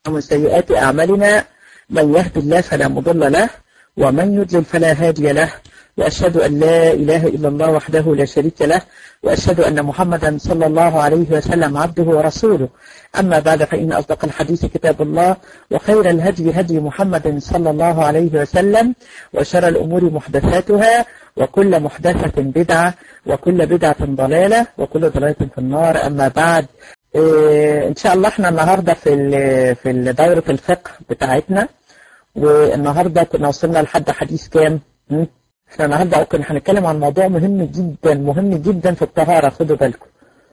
ومن سيئات أعمالنا من يهد الله فلا مضل له ومن يضلل فلا هادي له وأشهد أن لا إله إلا الله وحده لا شريك له وأشهد أن محمدا صلى الله عليه وسلم عبده ورسوله أما بعد فإن أصدق الحديث كتاب الله وخير الهدي هدي محمد صلى الله عليه وسلم وشر الأمور محدثاتها وكل محدثة بدعة وكل بدعة ضلالة وكل ضلالة في النار أما بعد إيه إن شاء الله احنا النهاردة في في دائرة الفقه بتاعتنا والنهاردة كنا وصلنا لحد حديث كام؟ احنا النهاردة كنا هنتكلم عن موضوع مهم جدا مهم جدا في الطهارة خدوا بالكم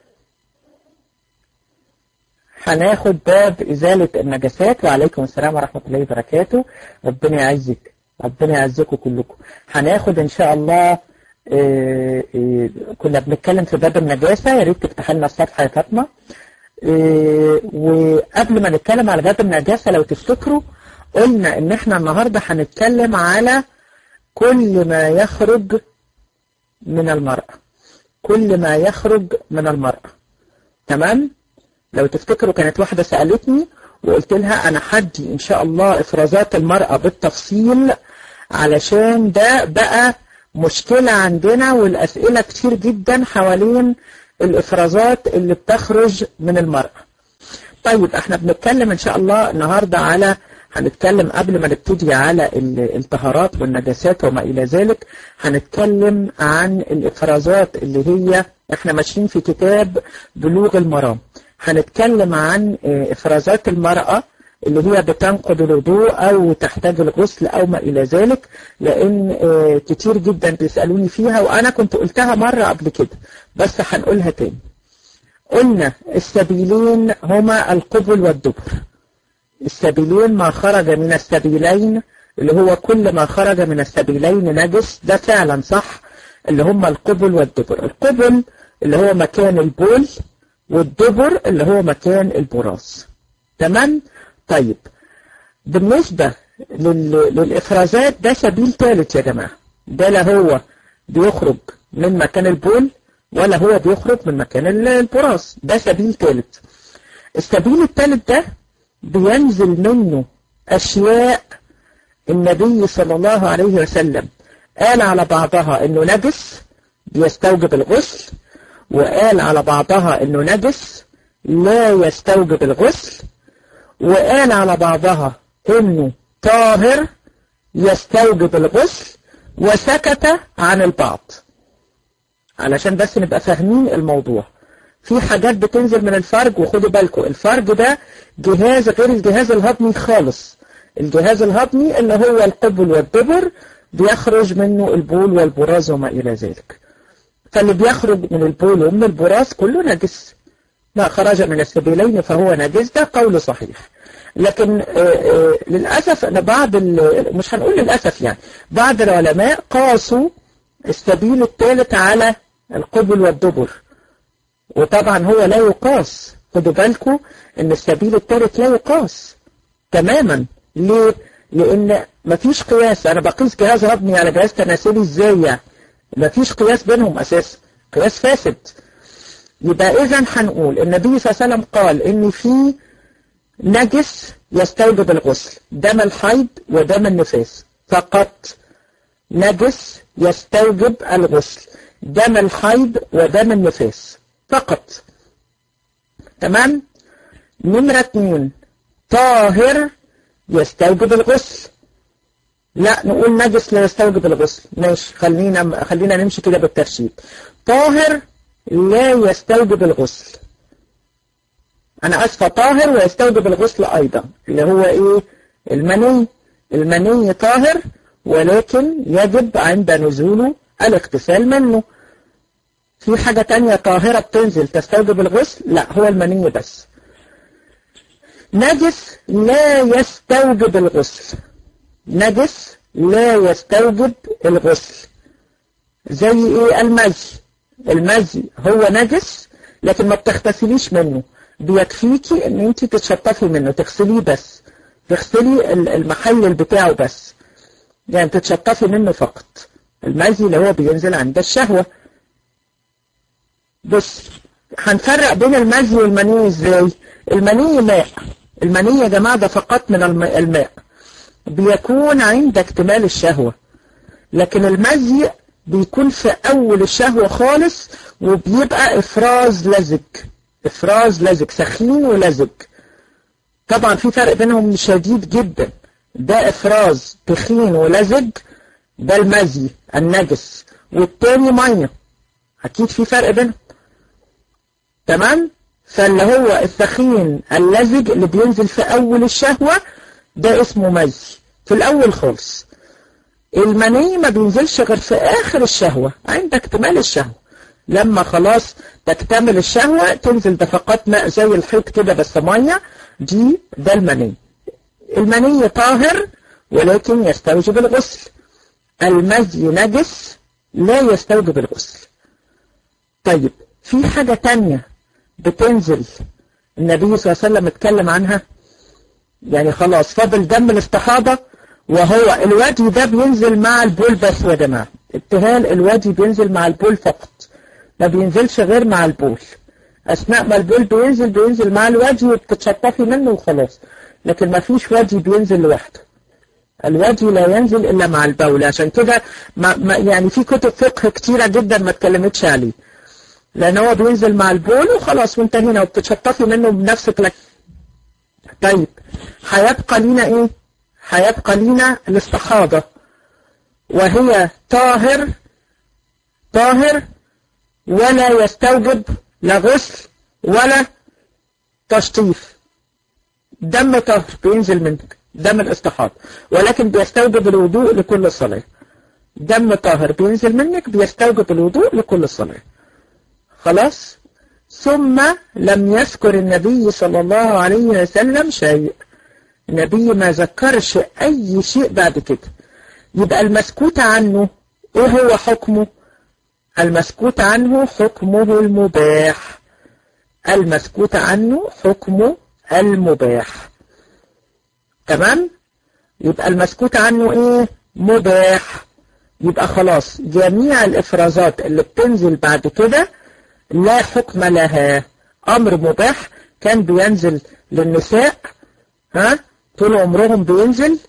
هناخد باب إزالة النجاسات وعليكم السلام ورحمة الله وبركاته ربنا يعزك ربنا يعزكم كلكم هناخد إن شاء الله إيه إيه كنا بنتكلم في باب النجاسة يا ريت تفتح لنا الصفحة يا فاطمة إيه وقبل ما نتكلم على باب النجاسة لو تفتكروا قلنا إن إحنا النهاردة هنتكلم على كل ما يخرج من المرأة كل ما يخرج من المرأة تمام لو تفتكروا كانت واحدة سألتني وقلت لها أنا حدي إن شاء الله إفرازات المرأة بالتفصيل علشان ده بقى مشكلة عندنا والأسئلة كتير جدا حوالين الإفرازات اللي بتخرج من المرأة طيب احنا بنتكلم إن شاء الله النهاردة على هنتكلم قبل ما نبتدي على الطهارات والنجاسات وما إلى ذلك هنتكلم عن الإفرازات اللي هي احنا ماشيين في كتاب بلوغ المرام هنتكلم عن إفرازات المرأة اللي هي بتنقض الوضوء أو تحتاج الغسل أو ما إلى ذلك لأن كتير جدا بيسألوني فيها وأنا كنت قلتها مرة قبل كده بس هنقولها تاني قلنا السبيلين هما القبل والدبر السبيلين ما خرج من السبيلين اللي هو كل ما خرج من السبيلين نجس ده فعلا صح اللي هما القبل والدبر القبل اللي هو مكان البول والدبر اللي هو مكان البراز تمام طيب بالنسبة للإفرازات ده سبيل ثالث يا جماعة ده لا هو بيخرج من مكان البول ولا هو بيخرج من مكان البراز ده سبيل ثالث السبيل الثالث ده بينزل منه أشياء النبي صلى الله عليه وسلم قال على بعضها انه نجس بيستوجب الغسل وقال على بعضها انه نجس لا يستوجب الغسل وقال على بعضها انه طاهر يستوجب الغسل وسكت عن البعض علشان بس نبقى فاهمين الموضوع في حاجات بتنزل من الفرج وخدوا بالكم الفرج ده جهاز غير الجهاز الهضمي خالص الجهاز الهضمي اللي هو القبل والدبر بيخرج منه البول والبراز وما إلى ذلك فاللي بيخرج من البول ومن البراز كله نجس ما خرج من السبيلين فهو نجس ده قول صحيح لكن آآ آآ للأسف أن بعض مش هنقول للأسف يعني بعض العلماء قاسوا السبيل الثالث على القبل والدبر وطبعا هو لا يقاس خدوا بالكم ان السبيل الثالث لا يقاس تماما ليه؟ لان مفيش قياس انا بقيس جهاز هضمي على جهاز تناسلي ازاي يعني مفيش قياس بينهم اساسا قياس فاسد يبقى اذا هنقول النبي صلى الله عليه وسلم قال ان في نجس يستوجب الغسل دم الحيض ودم النفاس فقط نجس يستوجب الغسل دم الحيض ودم النفاس فقط تمام نمرة اتنين طاهر يستوجب الغسل لا نقول نجس لا يستوجب الغسل ماشي خلينا خلينا نمشي كده بالترتيب طاهر لا يستوجب الغسل انا اسفه طاهر ويستوجب الغسل ايضا اللي هو ايه المني المني طاهر ولكن يجب عند نزوله الاغتسال منه في حاجة تانية طاهرة بتنزل تستوجب الغسل لا هو المني بس نجس لا يستوجب الغسل نجس لا يستوجب الغسل زي ايه المزي المزي هو نجس لكن ما بتغتسليش منه بيكفيكي ان انت تتشطفي منه تغسليه بس تغسلي المحلل بتاعه بس يعني تتشطفي منه فقط المزي اللي هو بينزل عند الشهوة بص هنفرق بين المزي والمني ازاي المني ماء المني يا جماعة ده فقط من الماء بيكون عند اكتمال الشهوة لكن المزي بيكون في أول الشهوة خالص وبيبقى إفراز لزج إفراز لزج سخين ولزج طبعا في فرق بينهم شديد جدا ده إفراز تخين ولزج ده المزي النجس والتاني مية أكيد في فرق بينهم تمام فاللي هو الثخين اللزج اللي بينزل في أول الشهوة ده اسمه مزي في الأول خالص المني ما بينزلش غير في آخر الشهوة عند اكتمال الشهوة لما خلاص تكتمل الشهوة تنزل دفقات ماء زي الحيط كده بس مية دي ده المني المني طاهر ولكن يستوجب الغسل المزي نجس لا يستوجب الغسل طيب في حاجة تانية بتنزل النبي صلى الله عليه وسلم اتكلم عنها يعني خلاص فضل دم الاستحاضة وهو الوادي ده بينزل مع البول بس يا جماعة ابتهال الوادي بينزل مع البول فقط ما بينزلش غير مع البول أثناء ما البول بينزل بينزل مع الوادي وبتتشطفي منه وخلاص لكن ما فيش وادي بينزل لوحده الوادي لا ينزل إلا مع البول عشان كده ما ما يعني في كتب فقه كتيرة جدا ما اتكلمتش عليه لأن هو بينزل مع البول وخلاص وانتهينا وبتتشطفي منه بنفسك لك طيب هيبقى لينا ايه هيبقى لينا الاستحاضة وهي طاهر طاهر ولا يستوجب لا غسل ولا تشطيف دم طاهر بينزل منك دم الاستحاضة ولكن بيستوجب الوضوء لكل صلاة دم طاهر بينزل منك بيستوجب الوضوء لكل صلاة خلاص ثم لم يذكر النبي صلى الله عليه وسلم شيء النبي ما ذكرش أي شيء بعد كده يبقى المسكوت عنه ايه هو حكمه المسكوت عنه حكمه المباح المسكوت عنه حكمه المباح تمام يبقى المسكوت عنه ايه مباح يبقى خلاص جميع الافرازات اللي بتنزل بعد كده لا حكم لها امر مباح كان بينزل للنساء ها طول عمرهم بينزل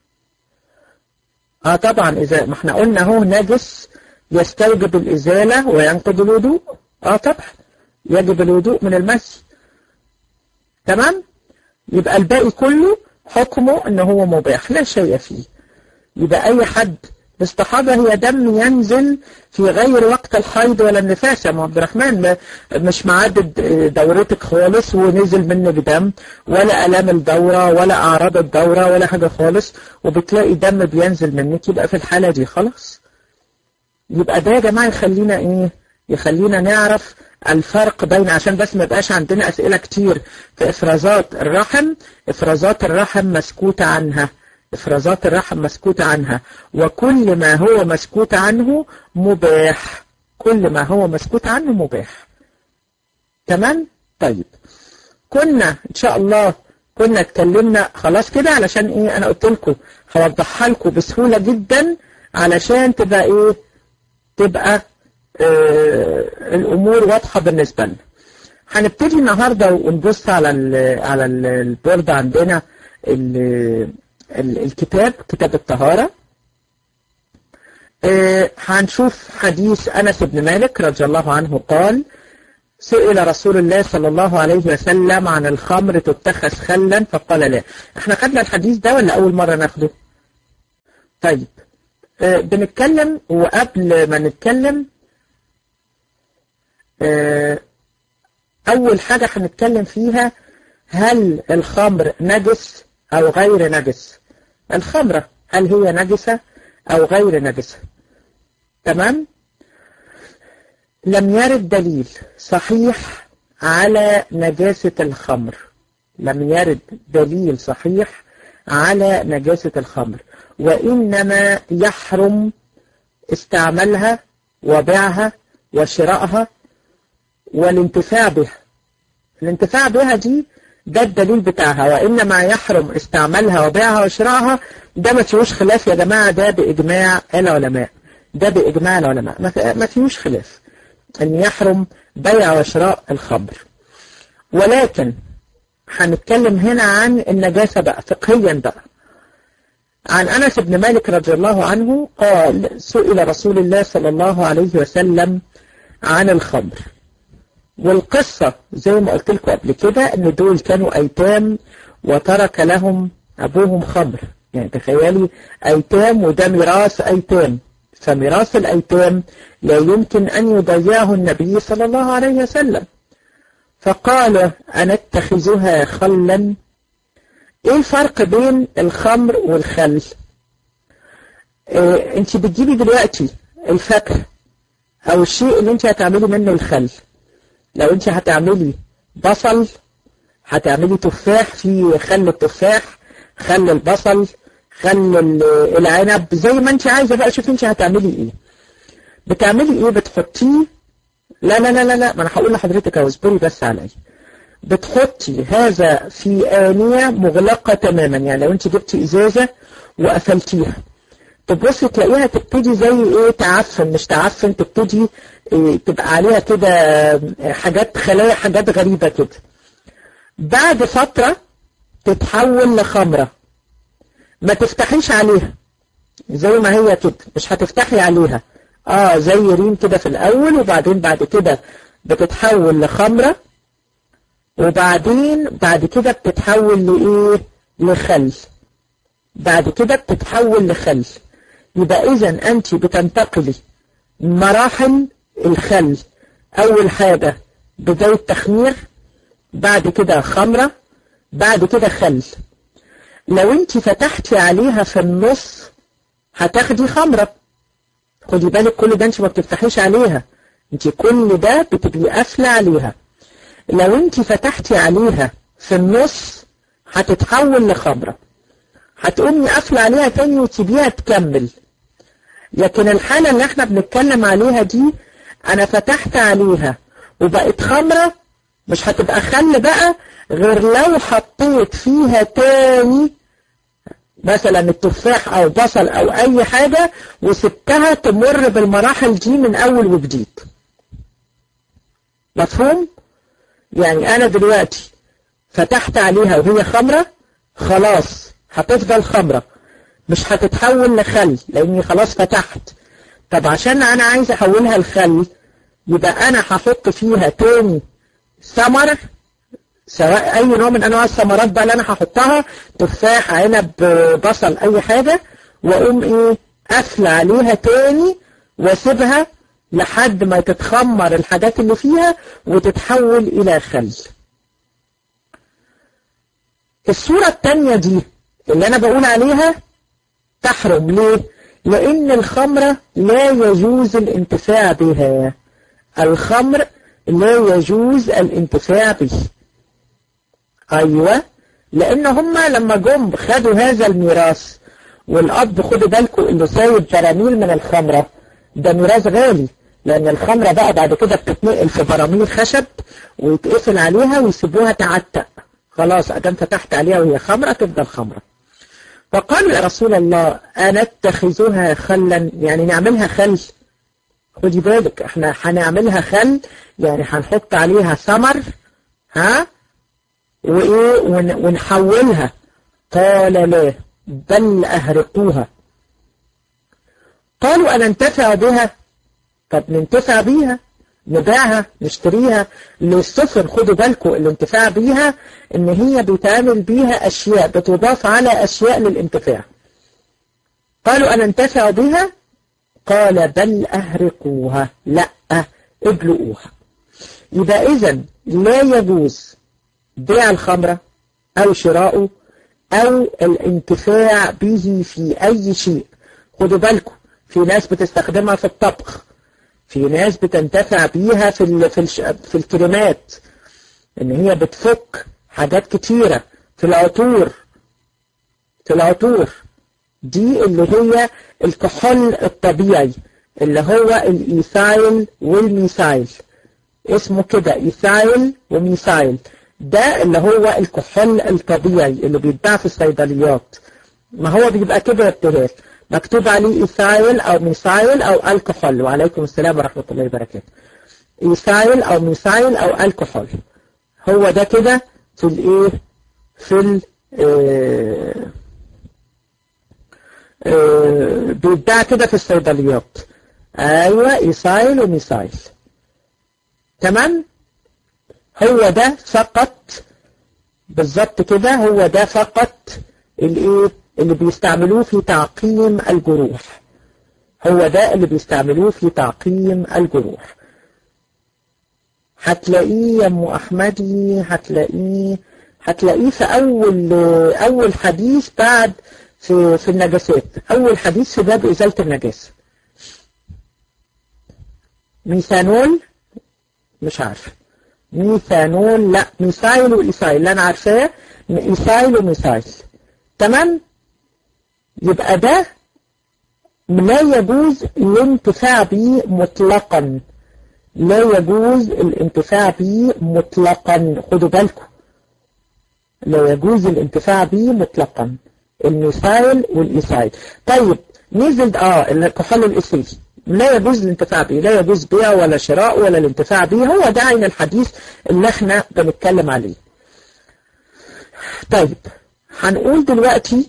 اه طبعا اذا ما احنا قلنا هو نجس يستوجب الازالة وينقض الوضوء اه طبعا يجب الوضوء من المس تمام يبقى الباقي كله حكمه ان هو مباح لا شيء فيه يبقى اي حد الاستحاضة هي دم ينزل في غير وقت الحيض ولا النفاس يا عبد الرحمن مش معدد دورتك خالص ونزل منك دم ولا ألام الدورة ولا أعراض الدورة ولا حاجة خالص وبتلاقي دم بينزل منك يبقى في الحالة دي خلاص يبقى ده يا جماعة يخلينا ايه يخلينا نعرف الفرق بين عشان بس ما يبقاش عندنا أسئلة كتير في إفرازات الرحم إفرازات الرحم مسكوت عنها إفرازات الرحم مسكوت عنها وكل ما هو مسكوت عنه مباح كل ما هو مسكوت عنه مباح تمام طيب كنا إن شاء الله كنا اتكلمنا خلاص كده علشان إيه أنا قلت لكم هوضحها لكم بسهولة جدا علشان تبقى إيه تبقى آه الأمور واضحة بالنسبة لنا هنبتدي النهاردة ونبص على ال على ال البورد عندنا الكتاب كتاب الطهارة آه هنشوف حديث أنس بن مالك رضي الله عنه قال سئل رسول الله صلى الله عليه وسلم عن الخمر تتخذ خلا فقال لا احنا خدنا الحديث ده ولا أول مرة ناخده طيب آه بنتكلم وقبل ما نتكلم آه أول حاجة هنتكلم فيها هل الخمر نجس أو غير نجس الخمرة هل هي نجسة أو غير نجسة تمام لم يرد دليل صحيح على نجاسة الخمر لم يرد دليل صحيح على نجاسة الخمر وإنما يحرم استعمالها وبيعها وشرائها والانتفاع بها الانتفاع بها دي ده الدليل بتاعها وإنما يحرم استعمالها وبيعها وشرائها ده ما فيهوش خلاف يا جماعة ده بإجماع العلماء ده بإجماع العلماء ما فيهوش خلاف أن يحرم بيع وشراء الخمر ولكن هنتكلم هنا عن النجاسة بقى فقهيا بقى عن أنس بن مالك رضي الله عنه قال سئل رسول الله صلى الله عليه وسلم عن الخمر والقصة زي ما قلت لكم قبل كده ان دول كانوا ايتام وترك لهم ابوهم خمر يعني تخيلي ايتام وده ميراث ايتام فميراث الايتام لا يمكن ان يضيعه النبي صلى الله عليه وسلم فقال أنتخذها خلا ايه الفرق بين الخمر والخل إيه انت بتجيبي دلوقتي الفاكهه او الشيء اللي انت هتعملي منه الخل لو انت هتعملي بصل هتعملي تفاح في خل التفاح خل البصل خل العنب زي ما انت عايزه بقى شوفي انت هتعملي ايه بتعملي ايه بتحطيه لا لا لا لا لا ما انا هقول لحضرتك اهو اصبري بس عليا بتحطي هذا في آنية مغلقة تماما يعني لو انت جبتي ازازة وقفلتيها تبصي تلاقيها تبتدي زي ايه تعفن مش تعفن تبتدي إيه تبقى عليها كده حاجات خلايا حاجات غريبة كده بعد فترة تتحول لخمرة ما تفتحيش عليها زي ما هي كده مش هتفتحي عليها اه زي ريم كده في الاول وبعدين بعد كده بتتحول لخمرة وبعدين بعد كده بتتحول لإيه لخل بعد كده بتتحول لخل يبقى إذا أنت بتنتقلي مراحل الخل أول حاجة بداية تخمير بعد كده خمرة بعد كده خل لو أنت فتحتي عليها في النص هتاخدي خمرة خدي بالك كل ده أنت ما بتفتحيش عليها أنت كل ده بتبقي قافلة عليها لو انت فتحتي عليها في النص هتتحول لخمرة هتقومي قافلة عليها تاني وتسيبيها تكمل لكن الحالة اللي احنا بنتكلم عليها دي انا فتحت عليها وبقت خمرة مش هتبقى خل بقى غير لو حطيت فيها تاني مثلا التفاح او بصل او اي حاجة وسبتها تمر بالمراحل دي من اول وجديد مفهوم؟ يعني انا دلوقتي فتحت عليها وهي خمرة خلاص هتفضل خمرة مش هتتحول لخل لاني خلاص فتحت طب عشان انا عايز احولها لخل يبقى انا هحط فيها تاني ثمر سواء اي نوع من انواع الثمرات بقى اللي انا هحطها تفاح عنب بصل اي حاجة واقوم ايه قافله عليها تاني واسيبها لحد ما تتخمر الحاجات اللي فيها وتتحول إلى خل الصورة التانية دي اللي أنا بقول عليها تحرم ليه؟ لأن الخمرة لا يجوز الانتفاع بها الخمر لا يجوز الانتفاع به أيوة لأن هما لما جم خدوا هذا الميراث والأب خدوا بالكم إنه سايب براميل من الخمرة ده ميراث غالي لأن الخمرة بقى بعد كده بتتنقل في براميل خشب ويتقفل عليها ويسيبوها تعتق خلاص أدام فتحت عليها وهي خمرة تفضل خمرة فقالوا يا رسول الله أنتخذها خلا يعني نعملها خل خدي بالك احنا هنعملها خل يعني هنحط عليها ثمر ها وايه ونحولها قال لا بل أهرقوها قالوا أننتفع بها طب ننتفع بيها نبيعها نشتريها للسفن خدوا بالكم الانتفاع بيها ان هي بيتعمل بيها اشياء بتضاف على اشياء للانتفاع قالوا انا انتفع بها قال بل اهرقوها لا ابلؤوها يبقى اذا لا يجوز بيع الخمرة او شراؤه او الانتفاع به في اي شيء خدوا بالكم في ناس بتستخدمها في الطبخ في ناس بتنتفع بيها في ال في, الش في الكريمات ان هي بتفك حاجات كتيرة في العطور في العطور دي اللي هي الكحول الطبيعي اللي هو الايثايل والميثايل اسمه كده ايثايل وميثايل ده اللي هو الكحول الطبيعي اللي بيتباع في الصيدليات ما هو بيبقى كده ابتهال مكتوب عليه إيثايل أو ميثايل أو الكحول وعليكم السلام ورحمة الله وبركاته إيثايل أو ميثايل أو الكحول هو ده كده في الايه في ال آه آه بيتباع كده في الصيدليات ايوه ايسايل وميسايل تمام هو ده فقط بالظبط كده هو ده فقط الايه اللي بيستعملوه في تعقيم الجروح هو ده اللي بيستعملوه في تعقيم الجروح هتلاقيه يا ام احمدي هتلاقيه هتلاقيه في اول اول حديث بعد في في النجاسات اول حديث في باب ازاله النجاسه ميثانول مش عارفه ميثانول لا ميثايل وإيثايل اللي أنا عارفاه إيثايل وميثايل تمام يبقى ده لا يجوز الانتفاع به مطلقا لا يجوز الانتفاع به مطلقا خدوا بالكم لا يجوز الانتفاع به مطلقا الميثايل والإيثايل طيب نزل اه الكحول الإثيلي لا يجوز الانتفاع به لا يجوز بيع ولا شراء ولا الانتفاع به هو ده عين الحديث اللي احنا بنتكلم عليه طيب هنقول دلوقتي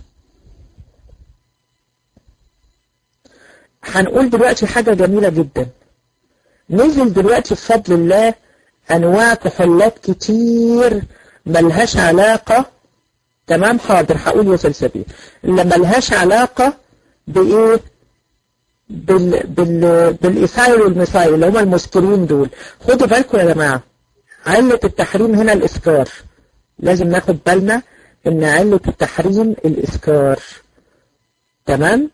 هنقول دلوقتي حاجة جميلة جدا نزل دلوقتي بفضل الله انواع كحولات كتير ملهاش علاقة تمام حاضر هقول يا سلسبيل اللي ملهاش علاقة بايه بال بال بالايثايل والميثايل اللي هما المسكرين دول خدوا بالكم يا جماعه علة التحريم هنا الاسكار لازم ناخد بالنا ان علة التحريم الاسكار تمام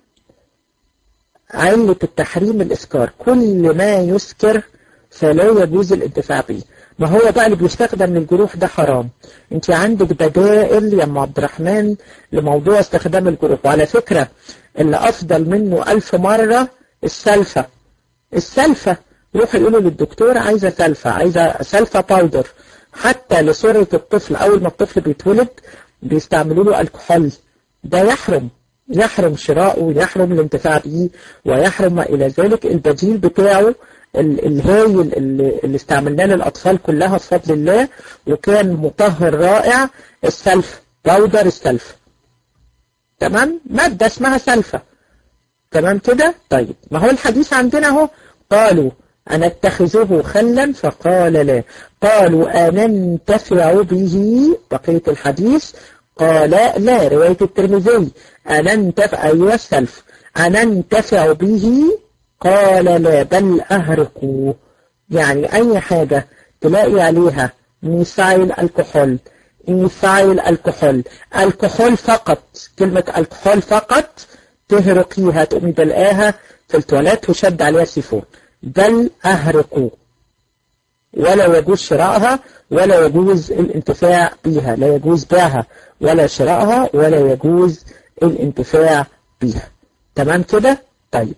علة التحريم الاسكار كل ما يسكر فلا يجوز الانتفاع به ما هو بقى اللي بيستخدم للجروح ده حرام انت عندك بدائل يا ام عبد الرحمن لموضوع استخدام الجروح وعلى فكرة اللي افضل منه الف مرة السلفة السلفة روحوا يقولوا للدكتور عايزة سلفة عايزة سلفة باودر حتى لسرعة الطفل اول ما الطفل بيتولد بيستعملوا له الكحول ده يحرم يحرم شراؤه يحرم الانتفاع به ويحرم ما الى ذلك البديل بتاعه الهايل اللي, اللي استعملناه للأطفال كلها بفضل الله وكان مطهر رائع السلف باودر السلف تمام مادة اسمها سلفة تمام كده طيب ما هو الحديث عندنا اهو قالوا أنا اتخذه خلا فقال لا قالوا أننتفع به بقية الحديث قال لا رواية الترمذي أننتفع أيوة السلف أننتفع به قال لا بل أهرقوا يعني أي حاجة تلاقي عليها ميثايل الكحول ميثايل الكحول الكحول فقط كلمة الكحول فقط تهرقيها تقومي بلقاها في التواليت وشد عليها سيفون بل أهرقوا ولا يجوز شراءها ولا يجوز الانتفاع بها لا يجوز بيعها ولا شراءها ولا يجوز الانتفاع بها تمام كده طيب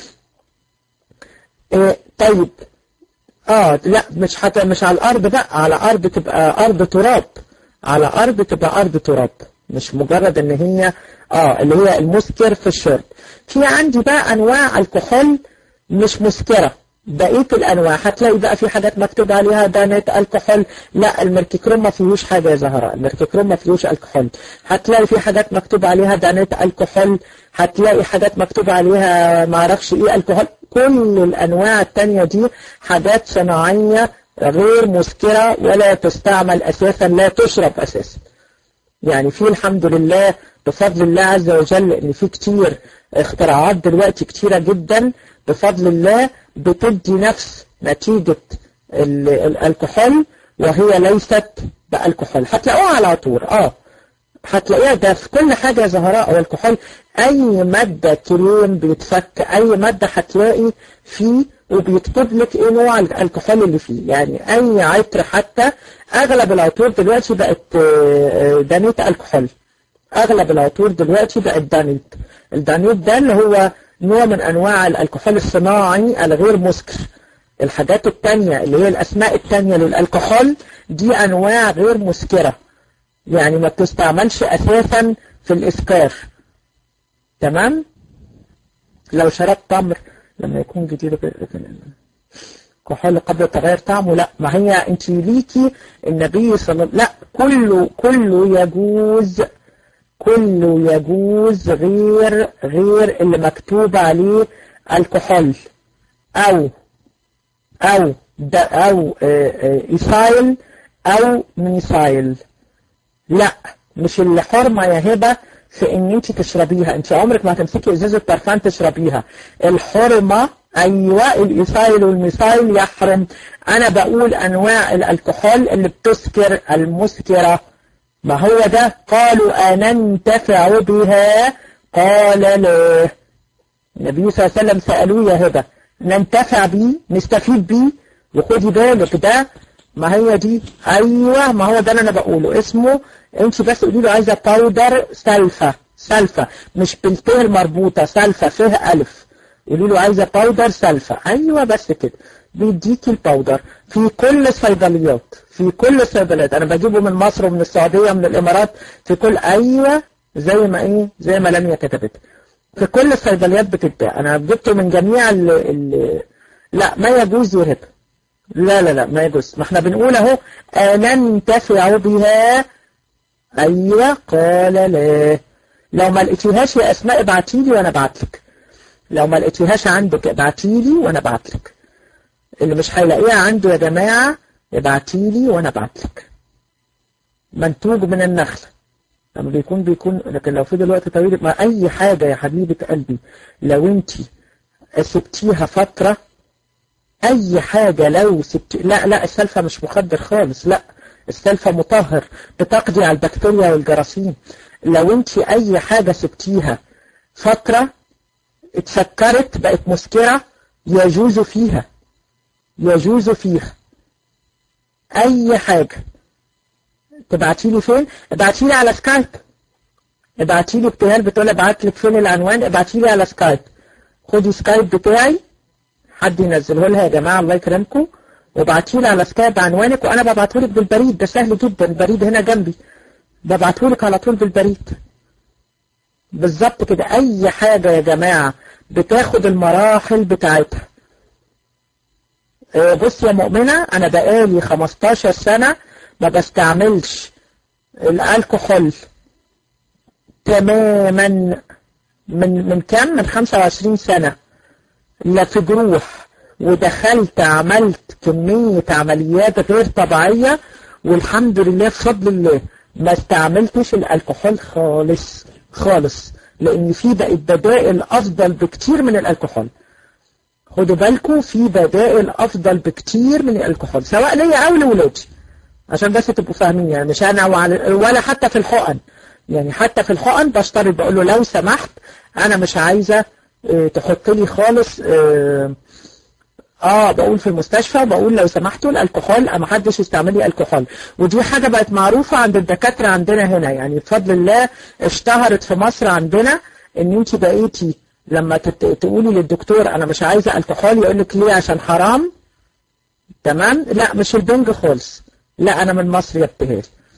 إيه طيب اه لا مش حتى مش على الارض بقى على ارض تبقى ارض تراب على ارض تبقى ارض تراب مش مجرد ان هي اه اللي هي المسكر في الشرب في عندي بقى انواع الكحول مش مسكره بقيه الانواع هتلاقي بقى في حاجات مكتوب عليها دانات الكحول لا الميركيكروم ما فيهوش حاجه يا زهراء الميركيكروم ما فيهوش الكحول هتلاقي في حاجات مكتوب عليها دانات الكحول هتلاقي حاجات مكتوب عليها ما اعرفش ايه الكحول كل الانواع التانية دي حاجات صناعيه غير مسكره ولا تستعمل اساسا لا تشرب اساسا يعني في الحمد لله بفضل الله عز وجل ان في كتير اختراعات دلوقتي كتيرة جدا بفضل الله بتدي نفس نتيجة الكحول وهي ليست بالكحول هتلاقوها على طول اه هتلاقيها ده في كل حاجة زهراء او الكحول اي مادة كريم بيتفك اي مادة هتلاقي فيه وبيكتب لك ايه نوع الكحول اللي فيه يعني اي عطر حتى اغلب العطور دلوقتي بقت دانيت الكحول اغلب العطور دلوقتي بقت دانيت الدانيت ده اللي هو نوع من انواع الكحول الصناعي الغير مسكر الحاجات التانية اللي هي الاسماء التانية للالكحول دي انواع غير مسكرة يعني ما بتستعملش اساسا في الاسكار تمام لو شربت تمر لما يكون جديد كحول قبل تغير طعمه لا ما هي انت ليكي النبي صلى الله لا كله كله يجوز كله يجوز غير غير اللي مكتوب عليه الكحول او او ده او ايثايل او ميثايل لا مش اللي حرمه يا هبه في ان انت تشربيها انت عمرك ما هتمسكي ازازه برفان تشربيها الحرمه ايوه الايثايل والميثايل يحرم انا بقول انواع الكحول اللي بتسكر المسكره ما هو ده قالوا أننتفع بها قال لا النبي صلى الله عليه وسلم سألوه يا هبة ننتفع بيه نستفيد بيه وخدي بالك ده ما هي دي ايوه ما هو ده اللي انا بقوله اسمه انت بس قولي له عايزه باودر سلفه سلفه مش بالته المربوطه سلفه فيها الف قولي له عايزه باودر سلفه ايوه بس كده بيديكي الباودر في كل الصيدليات في كل الصيدليات انا بجيبه من مصر ومن السعوديه ومن الامارات في كل ايوه زي ما ايه زي ما لميا كتبت في كل الصيدليات بتتباع انا جبته من جميع ال ال لا ما يجوز يهب لا لا لا ما يجوز ما احنا بنقول اهو ننتفع بها ايوه قال لا لو ما لقيتيهاش يا اسماء ابعتي لي وانا ابعت لك لو ما لقيتيهاش عندك ابعتي لي وانا ابعت لك اللي مش هيلاقيها عنده يا جماعه ابعتي لي وانا ابعت لك منتوج من النخله لما بيكون بيكون لكن لو فضل وقت طويل ما اي حاجه يا حبيبه قلبي لو انت سبتيها فتره اي حاجه لو سبت لا لا السلفه مش مخدر خالص لا السلفه مطهر بتقضي على البكتيريا والجراثيم لو انت اي حاجه سبتيها فتره اتسكرت بقت مسكره يجوز فيها يجوز فيها اي حاجة تبعتي لي فين ابعتي لي على سكايب ابعتي لي ابتهال بتقول ابعت لك فين العنوان ابعتي لي على سكايب خدي سكايب بتاعي حد ينزله لها يا جماعة الله يكرمكم وابعتي لي على سكايب عنوانك وانا ببعته لك بالبريد ده سهل جدا البريد هنا جنبي ببعته لك على طول بالبريد بالظبط كده اي حاجة يا جماعة بتاخد المراحل بتاعتها بص يا مؤمنة أنا بقالي 15 سنة ما بستعملش الألكحول تماما من من كام من 25 سنة لا في جروح ودخلت عملت كمية عمليات غير طبيعية والحمد لله بفضل الله ما استعملتش الألكحول خالص خالص لأن في بقت بدائل أفضل بكتير من الألكحول خدوا بالكم في بدائل افضل بكتير من الكحول سواء ليا او لولادي عشان بس تبقوا فاهمين يعني مش انا ولا حتى في الحقن يعني حتى في الحقن بشترط بقول له لو سمحت انا مش عايزه اه تحط لي خالص اه, اه بقول في المستشفى بقول لو سمحتوا الكحول ما حدش يستعمل لي الكحول ودي حاجه بقت معروفه عند الدكاتره عندنا هنا يعني بفضل الله اشتهرت في مصر عندنا ان انت بقيتي لما تقولي للدكتور انا مش عايزه الكحول يقول لك ليه عشان حرام تمام لا مش البنج خالص لا انا من مصر يا ابتهال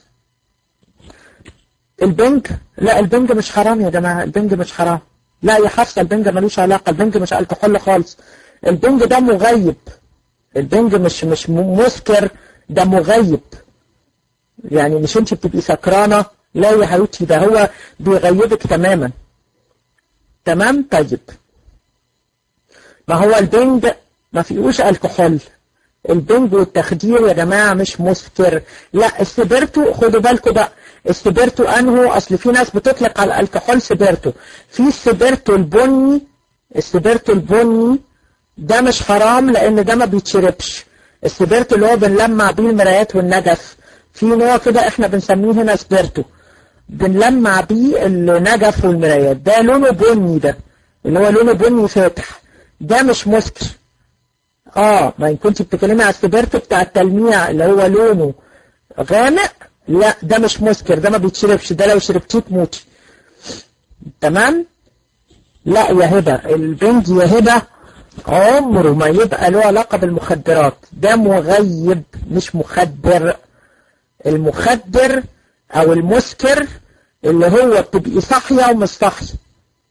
البنج لا البنج مش حرام يا جماعه البنج مش حرام لا يا حفصه البنج ملوش علاقه البنج مش الكحول خالص البنج ده مغيب البنج مش مش مسكر ده مغيب يعني مش انت بتبقي سكرانه لا يا حبيبتي ده هو بيغيبك تماما تمام طيب ما هو البنج ما فيهوش الكحول البنج والتخدير يا جماعة مش مسكر لا السبرتو خدوا بالكم بقى السبرتو انهو اصل في ناس بتطلق على الكحول سبرتو في السبرتو البني السبرتو البني ده مش حرام لان ده ما بيتشربش السبرتو اللي هو بنلمع بيه المرايات والنجف في نوع كده احنا بنسميه هنا سبرتو بنلمع بيه النجف والمرايات ده لونه بني ده اللي هو لونه بني فاتح ده مش مسكر اه ما ان كنت بتتكلمي على السبرتو بتاع التلميع اللي هو لونه غامق لا ده مش مسكر ده ما بيتشربش ده لو شربتيه تموتي تمام لا يا هبه البنج يا هبه عمره ما يبقى له علاقه بالمخدرات ده مغيب مش مخدر المخدر او المسكر اللي هو بتبقي صاحية ومش صاحية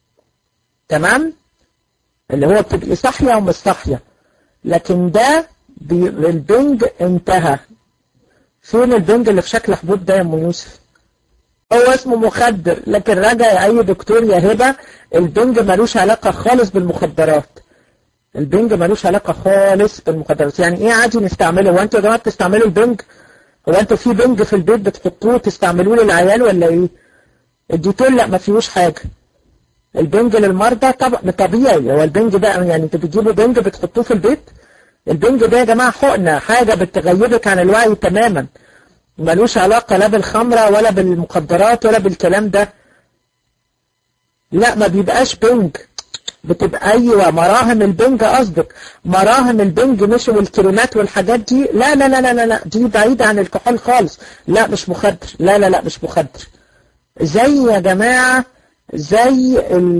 تمام اللي هو بتبقي صاحية ومش صاحية لكن ده بي البنج انتهى فين البنج اللي في شكل حبوب ده يا ام يوسف هو اسمه مخدر لكن راجع اي دكتور يا هبه البنج ملوش علاقه خالص بالمخدرات البنج ملوش علاقه خالص بالمخدرات يعني ايه عادي نستعمله هو انتوا يا جماعه بتستعملوا البنج هو انتوا في بنج في البيت بتحطوه تستعملوه للعيال ولا ايه الديتول لا ما فيهوش حاجه البنج للمرضى طبعا طبيعي هو البنج ده يعني انتوا بتجيبوا بنج بتحطوه في البيت البنج ده يا جماعه حقنه حاجه بتغيبك عن الوعي تماما ملوش علاقه لا بالخمره ولا بالمخدرات ولا بالكلام ده لا ما بيبقاش بنج بتبقى ايوه مراهم البنج قصدك مراهم البنج مش والكريمات والحاجات دي لا لا لا لا لا, لا. دي بعيدة عن الكحول خالص لا مش مخدر لا لا لا مش مخدر زي يا جماعة زي ال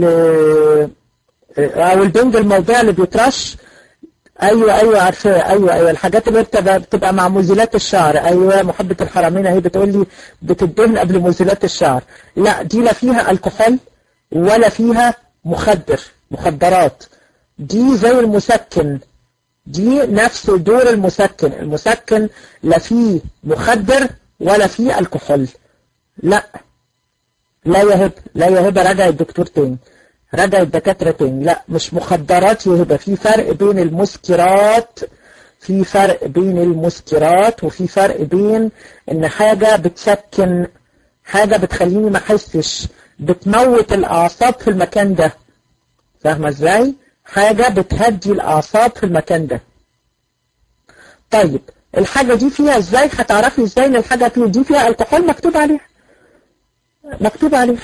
او البنج الموضوع اللي بيترش ايوه ايوه عارفاه ايوه ايوه الحاجات اللي بتبقى, بتبقى مع مزيلات الشعر ايوه محبة الحرمين اهي بتقول لي بتدهن قبل مزيلات الشعر لا دي لا فيها الكحول ولا فيها مخدر مخدرات دي زي المسكن دي نفس دور المسكن المسكن لا فيه مخدر ولا فيه الكحول لا لا يهب لا يهب رجع الدكتور تاني رجع الدكاترة تاني لا مش مخدرات يهب في فرق بين المسكرات في فرق بين المسكرات وفي فرق بين ان حاجة بتسكن حاجة بتخليني ما احسش بتموت الاعصاب في المكان ده فاهمة ازاي حاجة بتهدي الاعصاب في المكان ده طيب الحاجة دي فيها ازاي هتعرفي ازاي ان الحاجة فيه دي فيها الكحول مكتوب عليها مكتوب عليها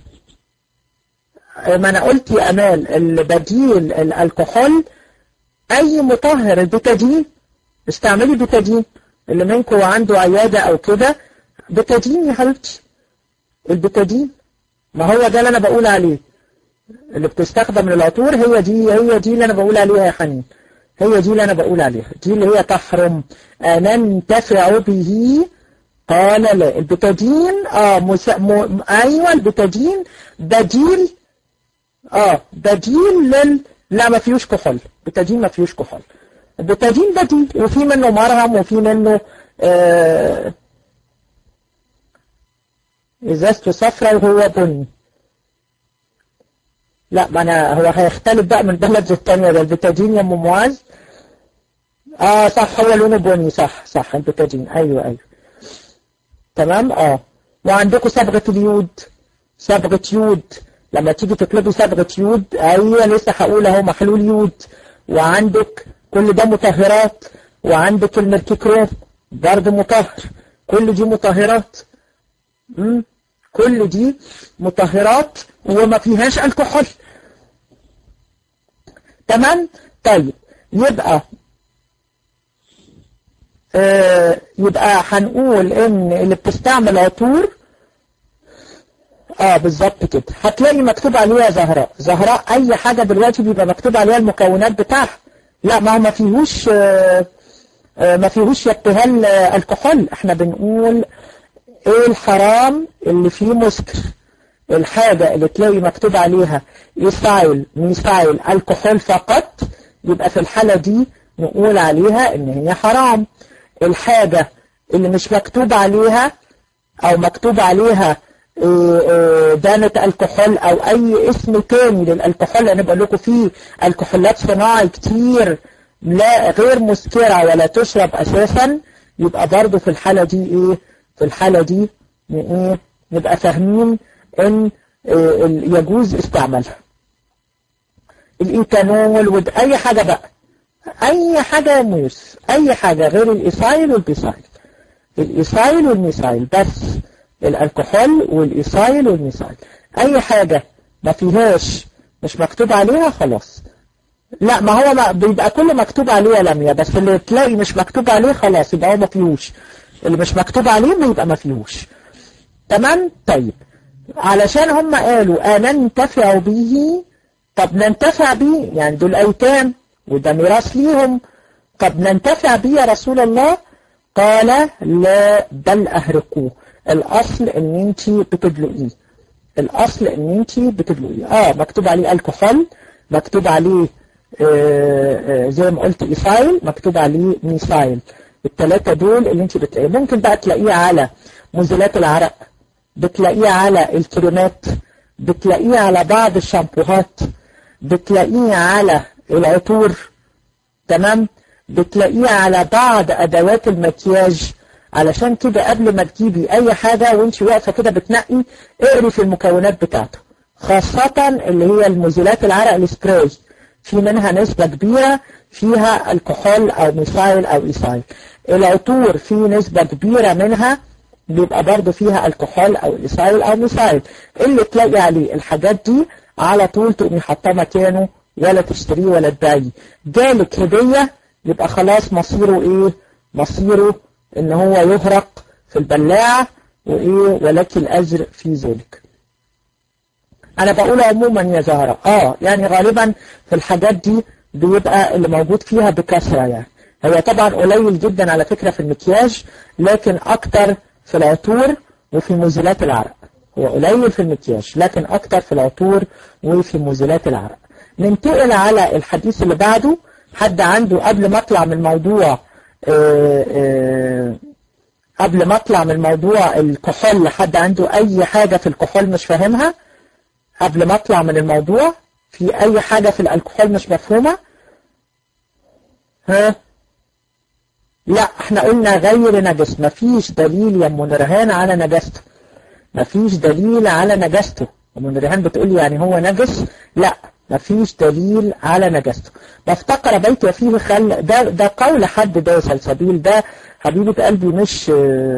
ما انا قلت يا امال البديل الكحول اي مطهر البتادين استعملي بتادين اللي منكم عنده عيادة او كده بتادين يا حبيبتي البتادين ما هو ده اللي انا بقول عليه اللي بتستخدم للعطور هي دي هي دي اللي انا بقول عليها يا حنين هي دي اللي انا بقول عليها دي اللي هي تحرم ننتفع به قال لا البتادين اه مس... م... ايوه البتادين بديل اه بديل لل لا ما فيهوش كحول بتادين ما فيهوش كحول البتادين بديل وفي منه مرهم وفي منه آه ازازته صفرا وهو بني لا ما انا هو هيختلف بقى من بلد للتانية ده البتادين يا ام معاذ اه صح هو لونه بني صح صح البتادين ايوه ايوه تمام اه وعندكم صبغة اليود صبغة يود لما تيجي تطلبي صبغة يود ايوه لسه هقول اهو محلول يود وعندك كل ده مطهرات وعندك الميركيكروم برضه مطهر كل دي مطهرات مم. كل دي مطهرات وما فيهاش الكحول تمام طيب يبقى آه يبقى هنقول ان اللي بتستعمل عطور اه بالظبط كده هتلاقي مكتوب عليها زهراء زهراء اي حاجة دلوقتي بيبقى مكتوب عليها المكونات بتاعها لا ما هو ما فيهوش آه آه ما فيهوش ابتهال آه الكحول احنا بنقول ايه الحرام اللي فيه مسكر الحاجة اللي تلاقي مكتوب عليها يسايل ميسايل الكحول فقط يبقى في الحالة دي نقول عليها ان هي حرام الحاجة اللي مش مكتوب عليها او مكتوب عليها دانة الكحول او اي اسم تاني للالكحول انا بقول لكم فيه الكحولات صناعي كتير لا غير مسكرة ولا تشرب اساسا يبقى برضو في الحالة دي ايه في الحالة دي ايه نبقى فاهمين ان يجوز استعمالها الايتانول ود اي حاجة بقى اي حاجة موس اي حاجة غير الايسايل والبيسايل الايسايل والميسايل بس الالكحول والايسايل والميسايل اي حاجة ما فيهاش مش مكتوب عليها خلاص لا ما هو ما بيبقى كل مكتوب عليه لمية بس اللي تلاقي مش مكتوب عليه خلاص يبقى هو ما فيهوش اللي مش مكتوب عليه بيبقى ما فيهوش تمام طيب علشان هم قالوا أننتفع به طب ننتفع به يعني دول أيتام وده ميراث ليهم طب ننتفع به يا رسول الله قال لا بل أهرقوه الأصل ان انت بتدلقيه الأصل ان انت بتدلقيه اه مكتوب عليه الكحول مكتوب عليه زي ما قلت إيثايل مكتوب عليه ميثايل الثلاثة دول اللي انت بتلاقيه ممكن بقى تلاقيه على مزيلات العرق بتلاقيه على الكريمات بتلاقيه على بعض الشامبوهات بتلاقيه على العطور تمام بتلاقيه على بعض ادوات المكياج علشان كده قبل ما تجيبي اي حاجة وانت واقفة كده بتنقي اقري في المكونات بتاعته خاصة اللي هي المزيلات العرق السبراي في منها نسبة كبيرة فيها الكحول او ميثايل او ايثايل العطور في نسبة كبيرة منها بيبقى برضه فيها الكحول او ايثايل او ميثايل اللي تلاقي عليه الحاجات دي على طول تقومي حاطاه مكانه ولا تشتريه ولا تبيعيه جالك هدية يبقى خلاص مصيره ايه مصيره ان هو يهرق في البلاعة وايه ولك الاجر في ذلك انا بقول عموما يا زهرة اه يعني غالبا في الحاجات دي بيبقى اللي موجود فيها بكثرة يعني هو طبعا قليل جدا على فكرة في المكياج لكن اكتر في العطور وفي مزيلات العرق هو قليل في المكياج لكن اكتر في العطور وفي مزيلات العرق ننتقل على الحديث اللي بعده حد عنده قبل ما اطلع من الموضوع آآ آآ قبل ما اطلع من موضوع الكحول حد عنده اي حاجة في الكحول مش فاهمها قبل ما اطلع من الموضوع في اي حاجة في الكحول مش مفهومة ها لا احنا قلنا غير نجس مفيش دليل يا ام نورهان على نجاسته مفيش دليل على نجاسته ام نورهان بتقول يعني هو نجس لا مفيش دليل على نجاسته بفتقر بيت فيه خل ده ده قول حد ده سلسبيل ده حبيبة قلبي مش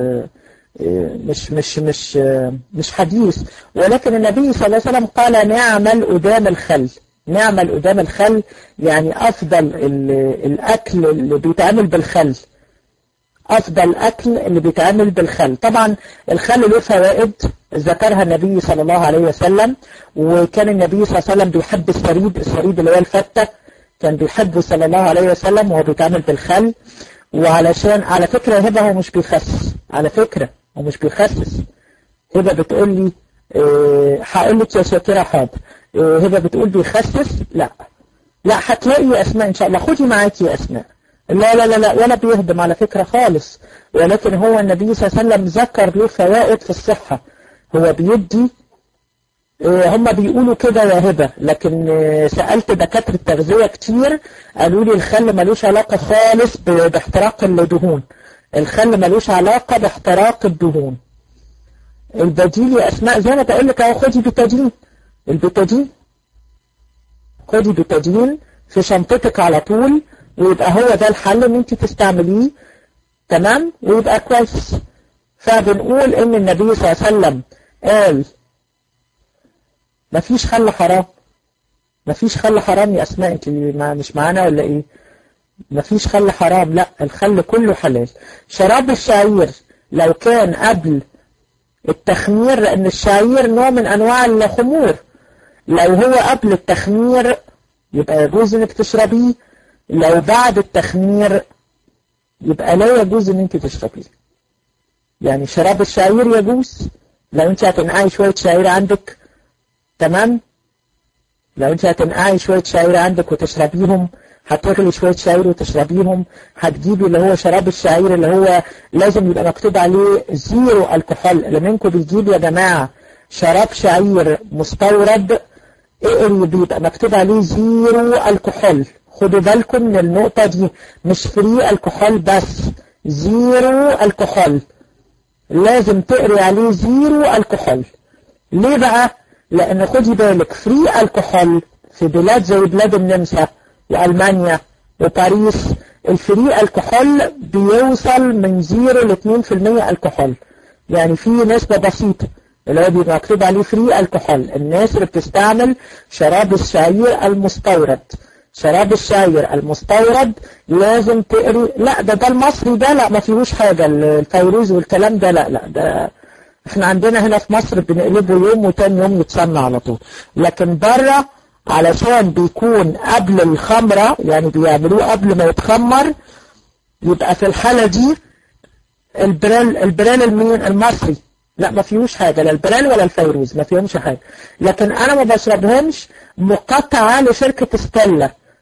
مش مش مش مش حديث ولكن النبي صلى الله عليه وسلم قال نعمل قدام الخل نعمل قدام الخل يعني أفضل الأكل اللي بيتعمل بالخل أفضل أكل اللي بيتعمل بالخل طبعا الخل له فوائد ذكرها النبي صلى الله عليه وسلم وكان النبي صلى الله عليه وسلم بيحب السريد السريد اللي هو الفتة كان بيحبه صلى الله عليه وسلم وهو بيتعمل بالخل وعلشان على فكرة هبة هو مش بيخسس على فكرة هو مش بيخسس هبة بتقول لي اه هقول لك يا شاكرة حاضر اه هبة بتقول بيخسس لا لا هتلاقي يا أسماء إن شاء الله خدي معاكي يا أسماء لا لا لا لا ولا بيهدم على فكرة خالص ولكن هو النبي صلى الله عليه وسلم ذكر له فوائد في الصحة هو بيدي هم بيقولوا كده يا هبة لكن سألت دكاترة تغذية كتير قالوا لي الخل ملوش علاقة خالص باحتراق الدهون الخل ملوش علاقة باحتراق الدهون البديل يا أسماء زي ما بقول لك اهو خدي بتادين البتادين خدي بتادين في شنطتك على طول ويبقى هو ده الحل ان انت تستعمليه تمام ويبقى كويس فبنقول ان النبي صلى الله عليه وسلم قال مفيش خل حرام مفيش خل حرام يا اسماء انت ما مش معانا ولا ايه مفيش خل حرام لا الخل كله حلال شراب الشعير لو كان قبل التخمير لان الشعير نوع من انواع الخمور لو هو قبل التخمير يبقى يجوز انك تشربيه لو بعد التخمير يبقى لا يجوز ان انت تشربيه يعني شراب الشعير يجوز لو انت هتنقعي شوية شعير عندك تمام لو انت هتنقعي شوية شعير عندك وتشربيهم هتغلي شوية شعير وتشربيهم هتجيبي اللي هو شراب الشعير اللي هو لازم يبقى مكتوب عليه زيرو الكحول اللي منكم بيجيب يا جماعة شراب شعير مستورد اقري بيبقى مكتوب عليه زيرو الكحول خدوا بالكم من النقطة دي مش فري الكحول بس زيرو الكحول لازم تقري عليه زيرو الكحول ليه بقى لان خدي بالك فري الكحول في بلاد زي بلاد النمسا والمانيا وباريس الفري الكحول بيوصل من زيرو ل 2% الكحول يعني في نسبة بسيطة اللي هو بيبقى مكتوب عليه فري الكحول الناس اللي بتستعمل شراب الشعير المستورد شراب الشاير المستورد لازم تقري لا ده ده المصري ده لا ما فيهوش حاجة الفيروز والكلام ده لا لا ده احنا عندنا هنا في مصر بنقلبه يوم وتاني يوم يتسمى على طول لكن بره علشان بيكون قبل الخمرة يعني بيعملوه قبل ما يتخمر يبقى في الحالة دي البرال البرال المين المصري لا ما فيهوش حاجة لا البرال ولا الفيروز ما فيهمش حاجة لكن انا ما بشربهمش مقاطعة لشركة ستيلا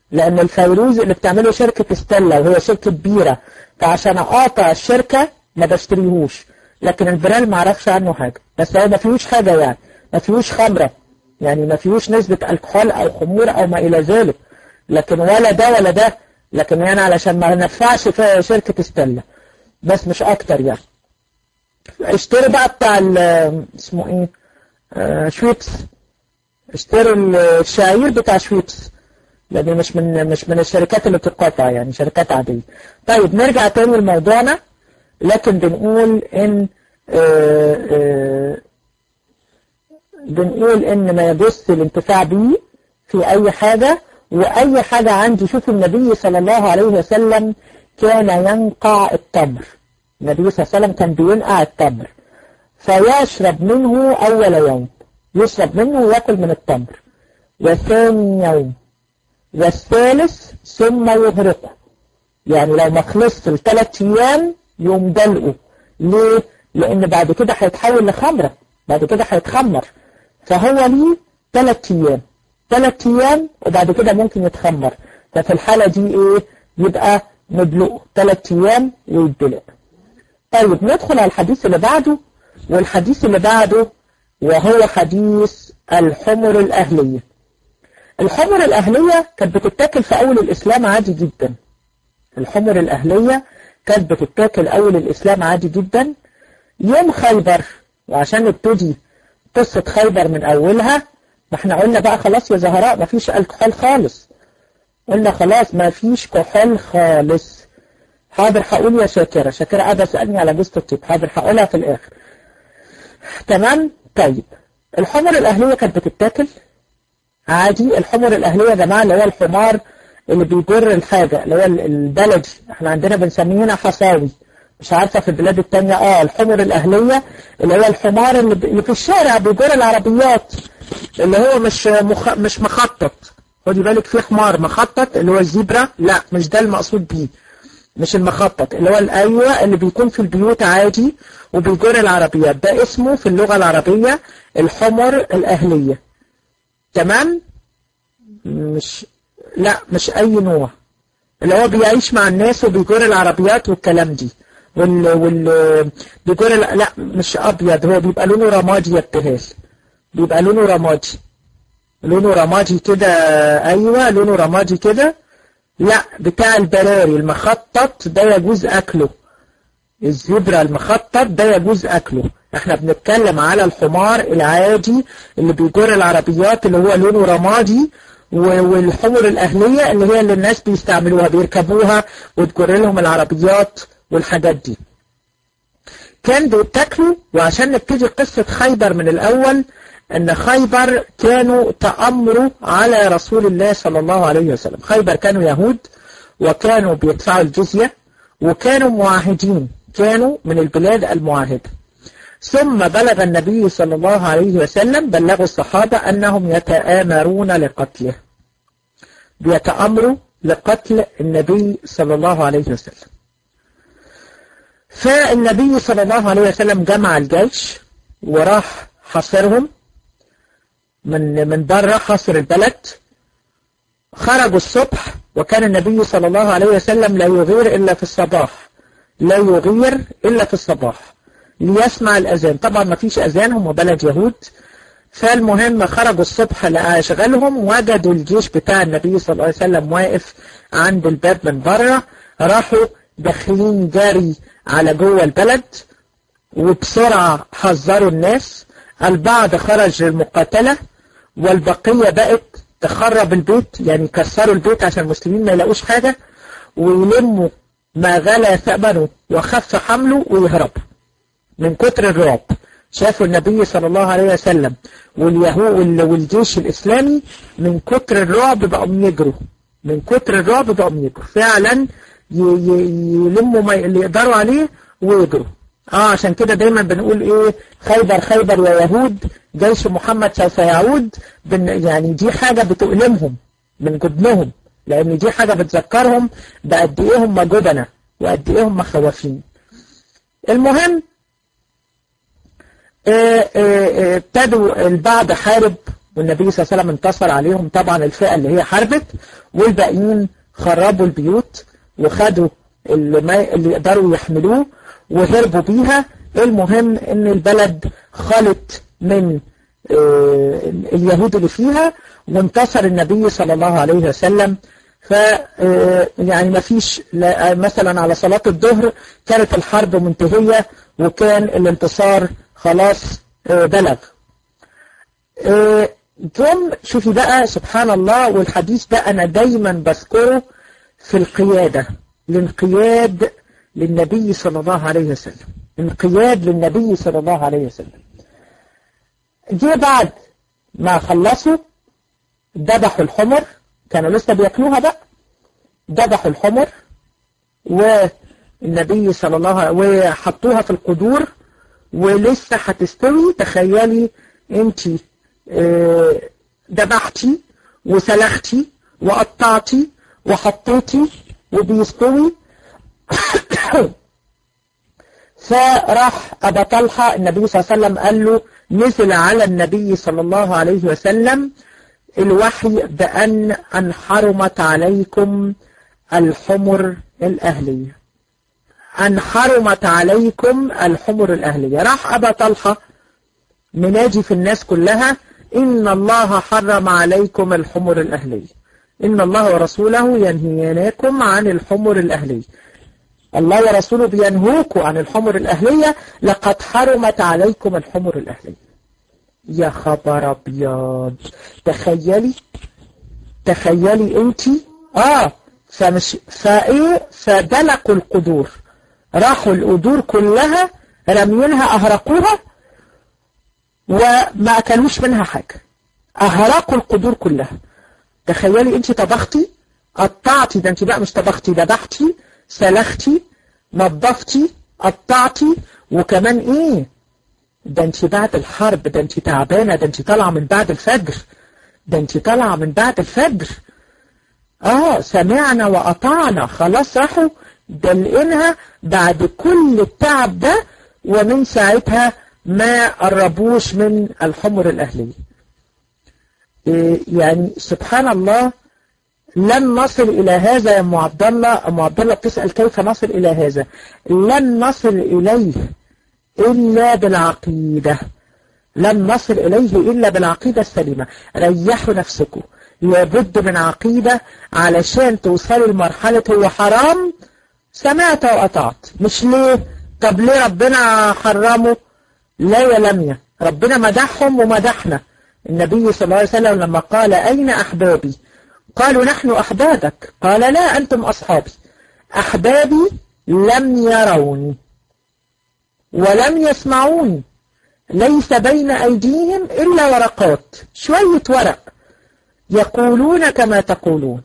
لأن الفيروز اللي بتعمله شركة ستيلا وهي شركة بيرة فعشان أقاطع الشركة ما بشتريهوش لكن البرال ما اعرفش عنه حاجة بس هو ما فيهوش حاجة يعني ما فيهوش خمرة يعني ما فيهوش نسبة الكحول أو خمور أو ما إلى ذلك لكن ولا ده ولا ده لكن يعني علشان ما نفعش في شركة ستيلا بس مش أكتر يعني اشتري بقى بتاع اسمه ايه آه شويبس اشتروا الشعير بتاع شويبس لان مش من مش من الشركات اللي بتتقاطع يعني شركات عادية طيب نرجع تاني لموضوعنا لكن بنقول ان آه آه بنقول ان ما يجوز الانتفاع به في اي حاجة واي حاجة عندي شوف النبي صلى الله عليه وسلم كان ينقع التمر النبي صلى الله عليه وسلم كان بينقع التمر فيشرب منه أول يوم يشرب منه ويأكل من التمر وثاني يوم والثالث ثم يغرقه يعني لو ما خلصت الثلاث أيام يوم دلقه ليه؟ لأن بعد كده هيتحول لخمرة بعد كده هيتخمر فهو ليه ثلاث أيام ثلاث أيام وبعد كده ممكن يتخمر ففي الحالة دي إيه؟ يبقى ندلقه ثلاث أيام ويدلق طيب ندخل على الحديث اللي بعده والحديث اللي بعده وهو حديث الحمر الأهلية الحمر الأهلية كانت بتتاكل في أول الإسلام عادي جدا الحمر الأهلية كانت بتتاكل أول الإسلام عادي جدا يوم خيبر وعشان نبتدي قصة خيبر من أولها ما احنا قلنا بقى خلاص يا زهراء ما فيش الكحول خالص قلنا خلاص ما فيش كحول خالص حاضر هقول يا شاكرة شاكرة قاعدة سألني على جوزة الطيب حاضر هقولها في الآخر تمام طيب الحمر الأهلية كانت بتتاكل عادي الحمر الأهلية يا جماعة اللي هو الحمار اللي بيجر الحاجة اللي هو البلدي احنا عندنا بنسميه هنا حصاوي مش عارفة في البلاد التانية اه الحمر الأهلية اللي هو الحمار اللي, ب... اللي في الشارع بيجر العربيات اللي هو مش مخ... مش مخطط خدي بالك في حمار مخطط اللي هو الزيبرا لا مش ده المقصود بيه مش المخطط اللي هو الايوه اللي بيكون في البيوت عادي وبيجر العربيات ده اسمه في اللغة العربية الحمر الأهلية تمام مش لا مش أي نوع اللي هو بيعيش مع الناس وبيجر العربيات والكلام دي وال وال بيجر لا مش أبيض هو بيبقى لونه رمادي يا ابتهال بيبقى لونه رمادي لونه رمادي كده أيوة لونه رمادي كده لا بتاع البراري المخطط ده يجوز أكله الزبرة المخطط ده يجوز أكله احنا بنتكلم على الحمار العادي اللي بيجر العربيات اللي هو لونه رمادي والحمر الأهلية اللي هي اللي الناس بيستعملوها بيركبوها وتجر لهم العربيات والحاجات دي كان بيتاكلوا وعشان نبتدي قصة خيبر من الأول أن خيبر كانوا تأمروا على رسول الله صلى الله عليه وسلم خيبر كانوا يهود وكانوا بيدفعوا الجزية وكانوا معاهدين كانوا من البلاد المعاهدة ثم بلغ النبي صلى الله عليه وسلم بلغوا الصحابة أنهم يتآمرون لقتله بيتأمروا لقتل النبي صلى الله عليه وسلم فالنبي صلى الله عليه وسلم جمع الجيش وراح حصرهم من من بره حصر البلد خرجوا الصبح وكان النبي صلى الله عليه وسلم لا يغير إلا في الصباح لا يغير إلا في الصباح ليسمع الأذان طبعا ما فيش أذان هم بلد يهود فالمهم خرجوا الصبح لأشغالهم وجدوا الجيش بتاع النبي صلى الله عليه وسلم واقف عند الباب من بره راحوا داخلين جاري على جوه البلد وبسرعة حذروا الناس البعض خرج للمقاتلة والبقية بقت تخرب البيت يعني كسروا البيت عشان المسلمين ما يلاقوش حاجة ويلموا ما غلى ثمنه وخف حمله ويهربوا من كتر الرعب شافوا النبي صلى الله عليه وسلم واليهود والجيش الإسلامي من كتر الرعب بقوا يجروا من كتر الرعب بقوا يجروا فعلا يلموا ما اللي يقدروا عليه ويجروا اه عشان كده دايما بنقول ايه خيبر خيبر يا يهود جيش محمد سوف يعود يعني دي حاجة بتؤلمهم من جبنهم لان دي حاجة بتذكرهم بقد ايه هم جبنة وقد ايه هم خوافين المهم ابتدوا البعض حارب والنبي صلى الله عليه وسلم انتصر عليهم طبعا الفئة اللي هي حربت والباقيين خربوا البيوت وخدوا اللي, ما اللي يقدروا يحملوه وهربوا بيها المهم ان البلد خلت من اليهود اللي فيها وانتصر النبي صلى الله عليه وسلم ف يعني ما فيش مثلا على صلاة الظهر كانت الحرب منتهية وكان الانتصار خلاص بلغ جم شوفي بقى سبحان الله والحديث ده أنا دايما بذكره في القيادة الانقياد للنبي صلى الله عليه وسلم انقياد للنبي صلى الله عليه وسلم جه بعد ما خلصوا ذبحوا الحمر كانوا لسه بياكلوها بقى ذبحوا الحمر والنبي صلى الله عليه وسلم وحطوها في القدور ولسه هتستوي تخيلي انت ذبحتي وسلختي وقطعتي وحطيتي وبيستوي فراح أبا طلحة النبي صلى الله عليه وسلم قال له نزل على النبي صلى الله عليه وسلم الوحي بأن أن حرمت عليكم الحمر الأهلية أن حرمت عليكم الحمر الأهلية راح أبا طلحة مناجي في الناس كلها إن الله حرم عليكم الحمر الأهلية إن الله ورسوله ينهيناكم عن الحمر الأهلية الله ورسوله بينهوكم عن الحمر الأهلية لقد حرمت عليكم الحمر الأهلية يا خبر أبيض تخيلي تخيلي انت اه فمش فايه فدلقوا القدور راحوا القدور كلها رمينها أهرقوها وما أكلوش منها حاجة أهرقوا القدور كلها تخيلي انت طبختي قطعتي ده انت بقى مش طبختي ذبحتي سلختي نظفتي قطعتي وكمان ايه ده انت بعد الحرب ده انت تعبانة ده انت طالعة من بعد الفجر ده انت طالعة من بعد الفجر اه سمعنا وقطعنا خلاص راحوا دلقينها بعد كل التعب ده ومن ساعتها ما قربوش من الحمر الأهلية إيه يعني سبحان الله لن نصل إلى هذا يا أم عبد الله أم عبد الله بتسأل كيف نصل إلى هذا لن نصل إليه إلا بالعقيدة لن نصل إليه إلا بالعقيدة السليمة ريحوا نفسكم لابد من عقيدة علشان توصلوا لمرحلة هو حرام سمعت وقطعت مش ليه طب ليه ربنا حرمه لا يا لمية ربنا مدحهم ومدحنا النبي صلى الله عليه وسلم لما قال أين أحبابي قالوا نحن أحبابك قال لا أنتم أصحابي أحبابي لم يروني ولم يسمعوني ليس بين أيديهم إلا ورقات شوية ورق يقولون كما تقولون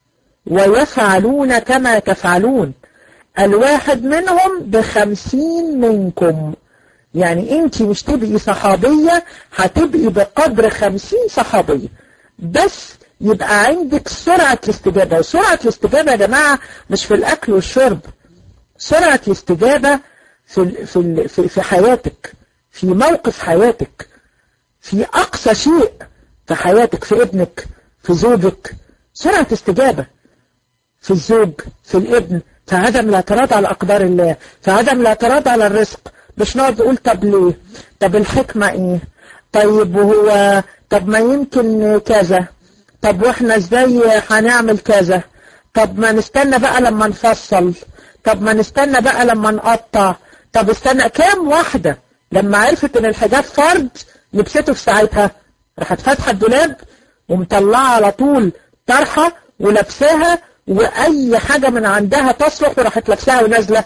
ويفعلون كما تفعلون الواحد منهم بخمسين منكم يعني انت مش تبقي صحابية هتبقي بقدر خمسين صحابية بس يبقى عندك سرعة الاستجابة وسرعة الاستجابة يا جماعة مش في الأكل والشرب سرعة الاستجابة في, في, في, في حياتك في موقف حياتك في أقصى شيء في حياتك في ابنك في زوجك سرعة استجابة في الزوج في الابن في عدم الاعتراض على أقدار الله في عدم الاعتراض على الرزق مش نقعد نقول طب ليه طب الحكمة ايه طيب وهو طب ما يمكن كذا طب واحنا ازاي هنعمل كذا طب ما نستنى بقى لما نفصل طب ما نستنى بقى لما نقطع طب استنى كام واحدة لما عرفت ان الحجاب فرض لبسته في ساعتها راحت فاتحة الدولاب ومطلعة على طول طرحة ولبساها واي حاجة من عندها تصلح وراحت لابساها ونازلة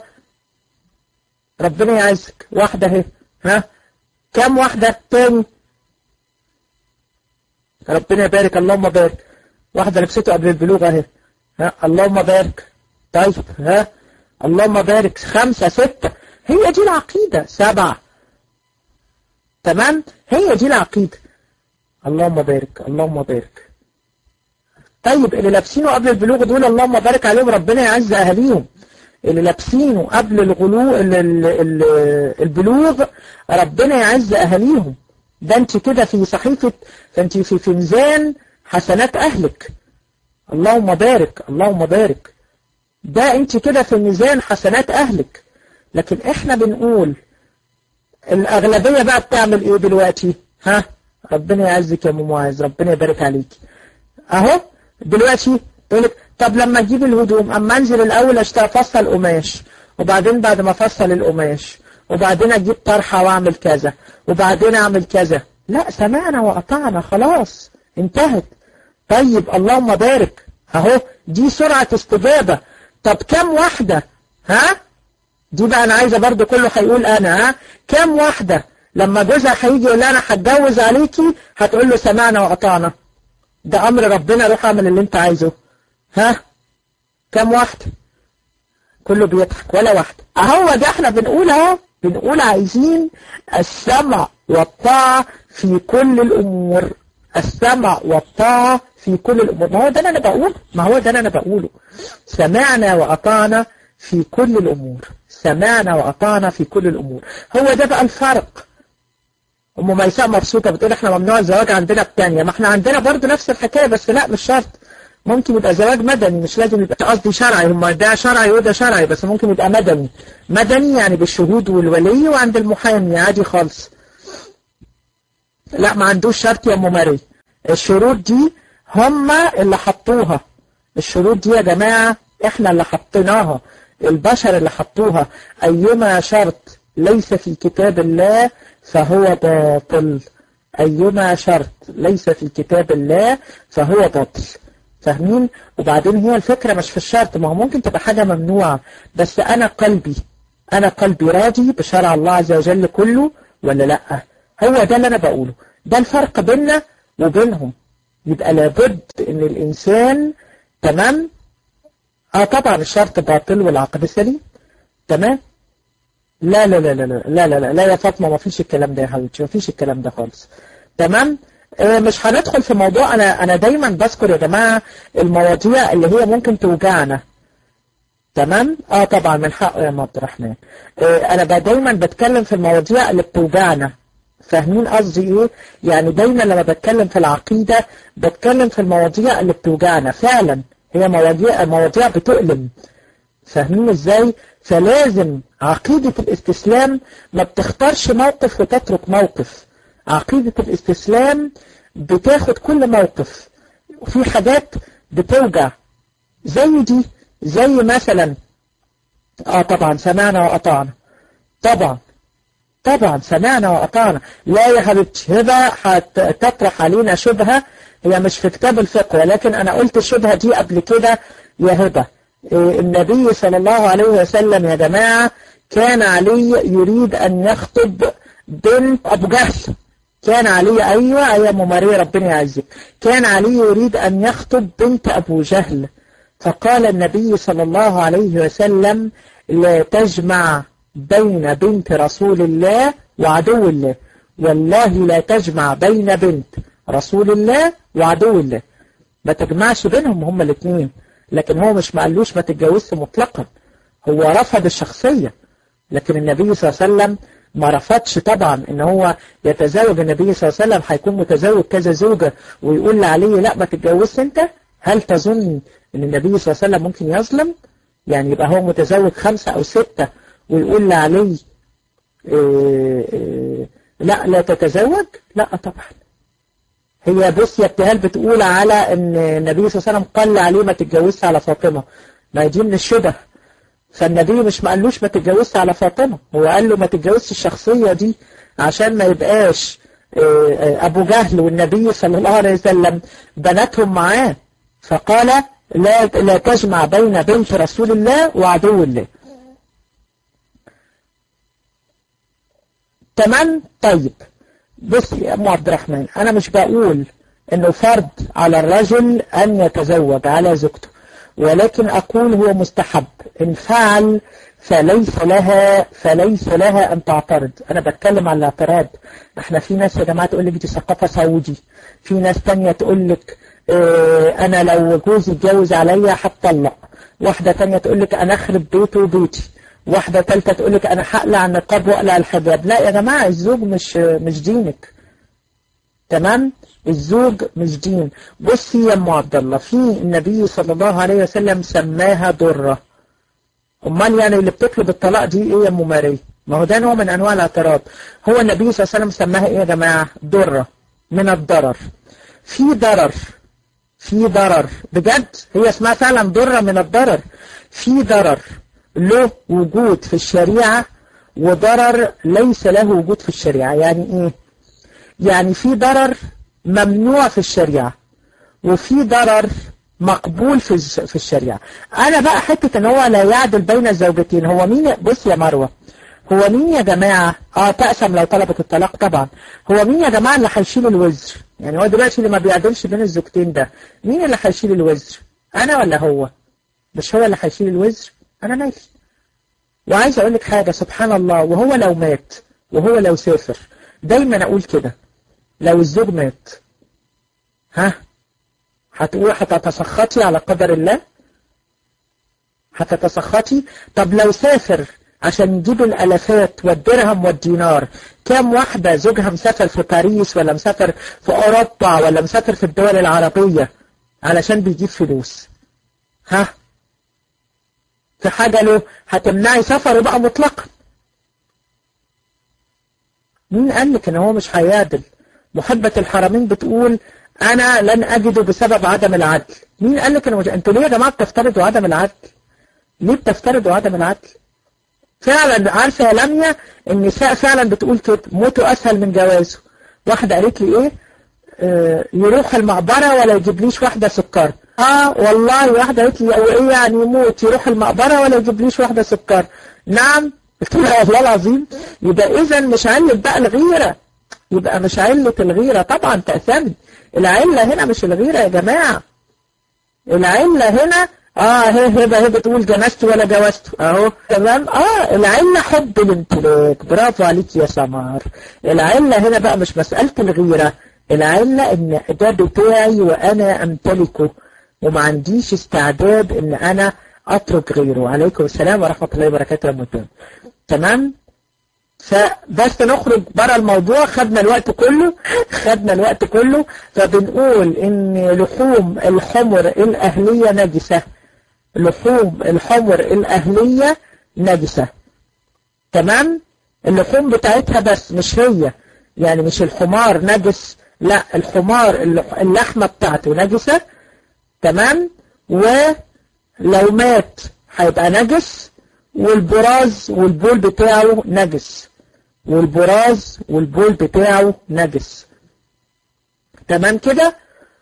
ربنا يعزك واحدة اهي ها كام واحدة تاني ربنا يبارك اللهم بارك واحدة لبسته قبل البلوغ اهي ها اللهم بارك طيب ها اللهم بارك خمسة ستة هي دي العقيدة سبعة تمام هي دي العقيدة اللهم بارك اللهم بارك طيب اللي لابسينه قبل البلوغ دول اللهم بارك عليهم ربنا يعز أهاليهم اللي لابسينه قبل الغلو ال ال ال البلوغ ربنا يعز أهاليهم ده انت كده في صحيفة فانت في في ميزان حسنات اهلك اللهم بارك اللهم بارك ده انت كده في ميزان حسنات اهلك لكن احنا بنقول الاغلبية بقى بتعمل ايه دلوقتي ها ربنا يعزك يا ام معاذ ربنا يبارك عليك اهو دلوقتي تقول لك طب لما اجيب الهدوم اما انزل الاول اشتري افصل قماش وبعدين بعد ما افصل القماش وبعدين اجيب طرحه واعمل كذا وبعدين اعمل كذا لا سمعنا وقطعنا خلاص انتهت طيب اللهم بارك اهو دي سرعة استجابة طب كم واحدة ها دي بقى انا عايزة برضو كله هيقول انا ها كم واحدة لما جوزها هيجي يقول لها انا هتجوز عليكي هتقول له سمعنا وقطعنا ده امر ربنا روح اعمل اللي انت عايزه ها كم واحدة كله بيضحك ولا واحدة اهو ده احنا بنقول اهو بنقول عايزين السمع والطاعة في كل الامور السمع والطاعة في كل الامور ما هو ده اللي انا بقوله ما هو ده اللي انا بقوله سمعنا واطعنا في كل الامور سمعنا واطعنا في كل الامور هو ده بقى الفرق ام ميساء مبسوطة بتقول احنا ممنوع الزواج عندنا بتانية ما احنا عندنا برضو نفس الحكاية بس لا مش شرط ممكن يبقى زواج مدني مش لازم يبقى قصدي شرعي هم ده شرعي وده شرعي بس ممكن يبقى مدني مدني يعني بالشهود والولي وعند المحامي عادي خالص لا ما عندوش شرط يا ام ماري الشروط دي هم اللي حطوها الشروط دي يا جماعة احنا اللي حطيناها البشر اللي حطوها ايما شرط ليس في كتاب الله فهو باطل ايما شرط ليس في كتاب الله فهو باطل فاهمين وبعدين هي الفكرة مش في الشرط ما هو ممكن تبقى حاجة ممنوعة بس انا قلبي انا قلبي راضي بشرع الله عز وجل كله ولا لا هو ده اللي انا بقوله ده الفرق بيننا وبينهم يبقى لابد ان الانسان تمام اه طبعا الشرط باطل والعقد سليم تمام لا لا لا لا لا لا لا لا, لا يا فاطمه ما فيش الكلام ده يا حبيبتي ما فيش الكلام ده خالص تمام آه مش هندخل في موضوع انا انا دايما بذكر يا جماعه المواضيع اللي هي ممكن توجعنا تمام اه طبعا من حقه يا عبد الرحمن آه انا دايما بتكلم في المواضيع اللي بتوجعنا فاهمين قصدي ايه يعني دايما لما بتكلم في العقيدة بتكلم في المواضيع اللي بتوجعنا فعلا هي مواضيع مواضيع بتؤلم فاهمين ازاي فلازم عقيدة الاستسلام ما بتختارش موقف وتترك موقف عقيدة الاستسلام بتاخد كل موقف وفي حاجات بتوجع زي دي زي مثلا اه طبعا سمعنا وأطعنا طبعا طبعا سمعنا وأطعنا لا يا حبيبتي هبة هتطرح علينا شبهة هي مش في كتاب الفقه ولكن أنا قلت الشبهة دي قبل كده يا هبة النبي صلى الله عليه وسلم يا جماعة كان علي يريد أن يخطب بنت أبو جهل كان علي أيوة أيوة ممارية ربنا يعزك كان علي يريد أن يخطب بنت أبو جهل فقال النبي صلى الله عليه وسلم لا تجمع بين بنت رسول الله وعدو الله والله لا تجمع بين بنت رسول الله وعدو الله ما تجمعش بينهم هما الاثنين لكن هو مش مقالوش ما تتجوزش مطلقا هو رفض الشخصية لكن النبي صلى الله عليه وسلم ما رفضش طبعا ان هو يتزوج النبي صلى الله عليه وسلم هيكون متزوج كذا زوجة ويقول لعلي لا ما تتجوزش انت هل تظن ان النبي صلى الله عليه وسلم ممكن يظلم يعني يبقى هو متزوج خمسة او ستة ويقول لعلي إيه إيه لا لا تتزوج لا طبعا هي بص يا ابتهال بتقول على ان النبي صلى الله عليه وسلم قال لعلي ما تتجوزش على فاطمة ما دي من الشبه فالنبي مش ما قالوش ما تتجوزش على فاطمة هو قال له ما تتجوزش الشخصية دي عشان ما يبقاش إيه ابو جهل والنبي صلى الله عليه وسلم بناتهم معاه فقال لا لا تجمع بين بنت رسول الله وعدو الله تمام طيب بص يا ام عبد الرحمن انا مش بقول انه فرض على الرجل ان يتزوج على زوجته ولكن اقول هو مستحب ان فعل فليس لها فليس لها ان تعترض انا بتكلم على الاعتراض احنا في ناس يا جماعه تقول لك دي ثقافه سعودي في ناس تانية تقول لك اه انا لو جوزي اتجوز عليا هتطلق واحده تانية تقول لك انا اخرب بيته وبيتي واحدة تالتة تقول لك أنا هقلع النقاب وأقلع الحجاب لا يا جماعة الزوج مش مش دينك تمام الزوج مش دين بصي يا ام عبد الله في النبي صلى الله عليه وسلم سماها ضره امال يعني اللي بتطلب الطلاق دي ايه يا ام ماري ما هو ده نوع من انواع الاعتراض هو النبي صلى الله عليه وسلم سماها ايه يا جماعه ضره من الضرر في ضرر في ضرر بجد هي اسمها فعلا ضره من الضرر في ضرر له وجود في الشريعه وضرر ليس له وجود في الشريعه يعني ايه يعني في ضرر ممنوع في الشريعه وفي ضرر مقبول في في الشريعة انا بقى حتة ان هو لا يعدل بين الزوجتين هو مين بص يا مروة هو مين يا جماعة اه تقسم لو طلبت الطلاق طبعا هو مين يا جماعة اللي هيشيل الوزر يعني هو دلوقتي اللي ما بيعدلش بين الزوجتين ده مين اللي هيشيل الوزر انا ولا هو مش هو اللي هيشيل الوزر انا مالي وعايز اقول لك حاجة سبحان الله وهو لو مات وهو لو سافر دايما اقول كده لو الزوج مات ها هتقول هتتسخطي على قدر الله هتتسخطي طب لو سافر عشان يجيب الالافات والدرهم والدينار كام واحدة زوجها مسافر في باريس ولا مسافر في اوروبا ولا مسافر في الدول العربية علشان بيجيب فلوس ها في حاجة له هتمنعي سفره بقى مطلقا مين قال لك ان هو مش هيعدل محبة الحرمين بتقول انا لن اجده بسبب عدم العدل مين قال لك انه مش... انتوا ليه يا جماعه بتفترضوا عدم العدل ليه بتفترضوا عدم العدل فعلا عارفه يا لميا النساء فعلا بتقول كده موته اسهل من جوازه واحده قالت لي ايه آه يروح المقبره ولا يجيبليش واحده سكر اه والله واحده قالت لي ايه يعني يموت يروح المقبره ولا يجيبليش واحده سكر نعم قلت لها والله العظيم يبقى اذا مش علة بقى الغيره يبقى مش علة الغيره طبعا تأثمي العلة هنا مش الغيرة يا جماعة العلة هنا اه هي هبة هي بتقول جنست ولا جوزت اهو تمام اه العلة حب الامتلاك برافو عليك يا سمار العلة هنا بقى مش مسألة الغيرة العلة ان ده بتاعي وانا امتلكه وما عنديش استعداد ان انا اترك غيره عليكم السلام ورحمة الله وبركاته يا مدام تمام فبس نخرج بره الموضوع خدنا الوقت كله خدنا الوقت كله فبنقول ان لحوم الحمر الاهلية نجسة لحوم الحمر الاهلية نجسة تمام اللحوم بتاعتها بس مش هي يعني مش الحمار نجس لا الحمار اللحمة بتاعته نجسة تمام ولو مات هيبقى نجس والبراز والبول بتاعه نجس والبراز والبول بتاعه نجس تمام كده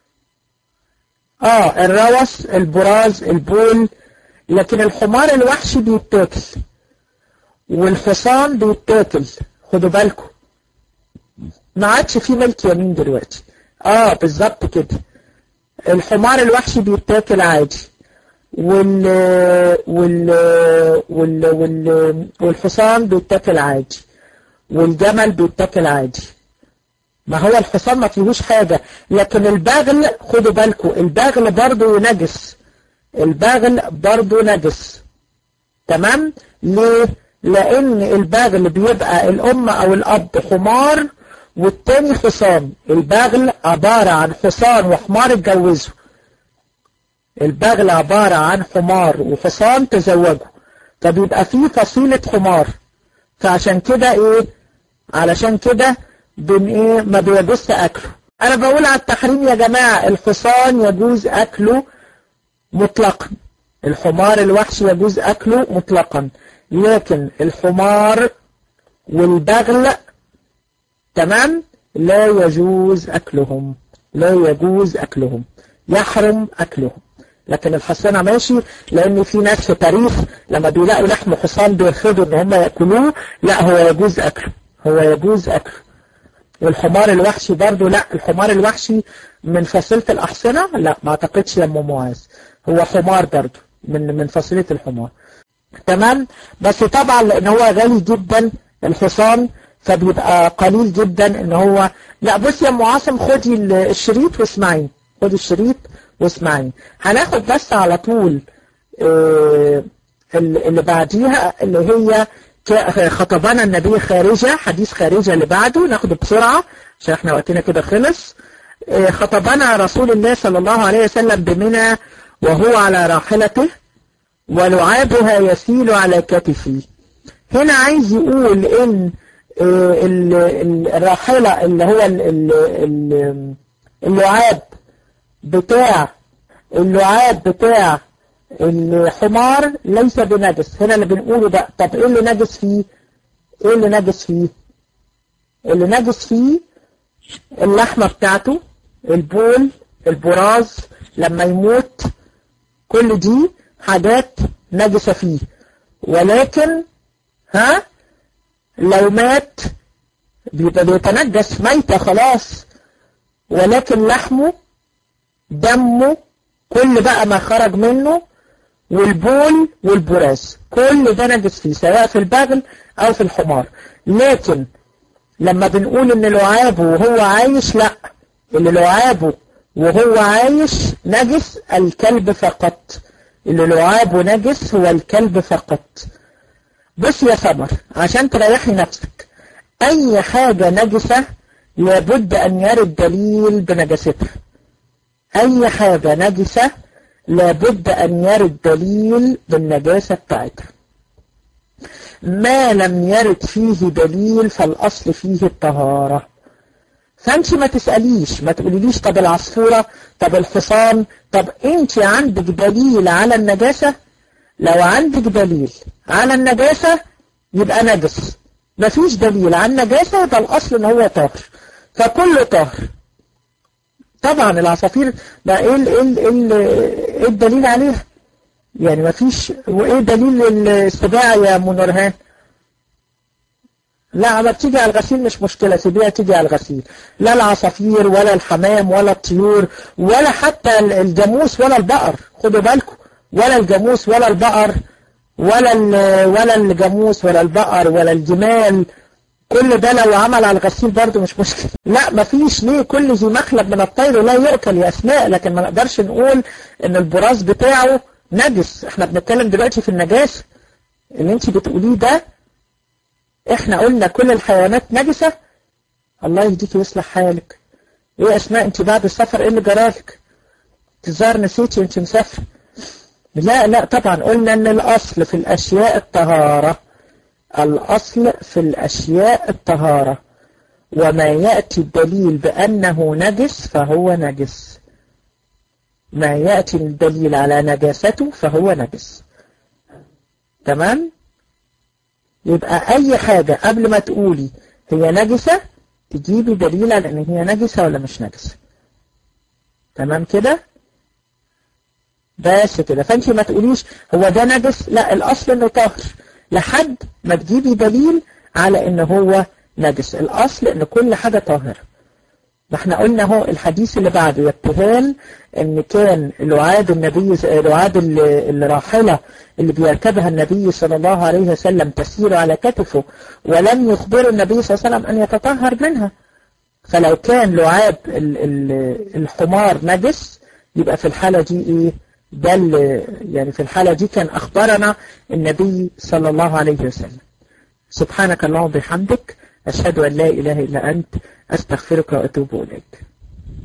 اه الروس البراز البول لكن الحمار الوحشي بيتاكل والحصان بيتاكل خدوا بالكم ما عادش في ملك يمين دلوقتي اه بالظبط كده الحمار الوحشي بيتاكل عادي وال وال وال وال والحصان بيتاكل عادي والجمل بيتاكل عادي ما هو الحصان ما فيهوش حاجة لكن البغل خدوا بالكم البغل برضه نجس البغل برضه نجس تمام ليه لان البغل بيبقى الام او الاب حمار والتاني حصان البغل عبارة عن حصان وحمار اتجوزوا البغل عبارة عن حمار وحصان تزوجوا فبيبقى فيه فصيلة حمار فعشان كده ايه علشان كده بن ايه ما بيجوز اكله انا بقول على التحريم يا جماعة الحصان يجوز اكله مطلقا الحمار الوحش يجوز اكله مطلقا لكن الحمار والبغل تمام لا يجوز اكلهم لا يجوز اكلهم يحرم اكلهم لكن الحصانة ماشي لان في ناس في تاريخ لما بيلاقوا لحم حصان بيرفضوا ان هم ياكلوه لا هو يجوز اكله هو يجوز اكله والحمار الوحشي برضه لا الحمار الوحشي من فصيلة الأحصنة لا ما اعتقدش يا ام معاذ هو حمار برضه من من فصيلة الحمار تمام بس طبعا لان هو غالي جدا الحصان فبيبقى قليل جدا ان هو لا بص يا ام عاصم خدي الشريط واسمعي خدي الشريط واسمعي هناخد بس على طول آه اللي بعديها اللي هي خطبنا النبي خارجة حديث خارجة اللي بعده ناخده بسرعة عشان احنا وقتنا كده خلص خطبنا رسول الله صلى الله عليه وسلم بمنى وهو على راحلته ولعابها يسيل على كتفه هنا عايز يقول ان الراحلة اللي هو اللعاب بتاع اللعاب بتاع الحمار ليس بنجس هنا اللي بنقوله بقى طب ايه اللي نجس فيه ايه اللي نجس فيه اللي نجس فيه اللحمة بتاعته البول البراز لما يموت كل دي حاجات نجسة فيه ولكن ها لو مات بيبقى بيتنجس ميتة خلاص ولكن لحمه دمه كل بقى ما خرج منه والبول والبراز كل ده نجس فيه سواء في البغل او في الحمار لكن لما بنقول ان لعابه وهو عايش لا اللي لعابه وهو عايش نجس الكلب فقط اللي لعابه نجس هو الكلب فقط بص يا سمر عشان تريحي نفسك اي حاجة نجسة لابد ان يرد دليل بنجاستها اي حاجة نجسة لابد ان يرد دليل بالنجاسة بتاعتها ما لم يرد فيه دليل فالاصل فيه الطهارة فانت ما تسأليش ما تقوليليش طب العصفورة طب الحصان طب انت عندك دليل على النجاسة لو عندك دليل على النجاسة يبقى نجس مفيش دليل على النجاسة يبقى الأصل ان هو طاهر فكله طاهر طبعا العصافير ده ايه ال ايه ال ايه الدليل عليها يعني مفيش وايه دليل السباع يا منورهان لا ما بتيجي على الغسيل مش مشكلة سيبيها تيجي على الغسيل لا العصافير ولا الحمام ولا الطيور ولا حتى الجاموس ولا البقر خدوا بالكم ولا الجاموس ولا البقر ولا ولا الجاموس ولا البقر ولا الجمال كل ده لو عمل على الغسيل برضه مش مشكلة لا مفيش ليه كل ذي مخلب من الطير لا يؤكل يا اسماء لكن ما نقدرش نقول ان البراز بتاعه نجس احنا بنتكلم دلوقتي في النجاسة اللي انت بتقوليه ده احنا قلنا كل الحيوانات نجسة الله يهديك ويصلح حالك ايه يا اسماء انت بعد السفر ايه اللي جرالك تظهر نسيتي وانت مسافر لا لا طبعا قلنا ان الاصل في الاشياء الطهارة الاصل في الاشياء الطهارة وما يأتي الدليل بأنه نجس فهو نجس ما يأتي الدليل على نجاسته فهو نجس تمام يبقى أي حاجة قبل ما تقولي هي نجسة تجيبي دليل على أن هي نجسة ولا مش نجسة تمام كده بس كده فانت ما تقوليش هو ده نجس لا الأصل أنه طاهر لحد ما تجيبي دليل على أنه هو نجس الأصل أن كل حاجة طاهرة ما احنا قلنا هو الحديث اللي بعده يبتهال ان كان لعاد النبي لعاد الراحلة اللي بيركبها النبي صلى الله عليه وسلم تسير على كتفه ولم يخبر النبي صلى الله عليه وسلم ان يتطهر منها فلو كان لعاب الحمار نجس يبقى في الحالة دي ايه ده يعني في الحالة دي كان اخبرنا النبي صلى الله عليه وسلم سبحانك اللهم وبحمدك أشهد أن لا إله إلا أنت أستغفرك وأتوب إليك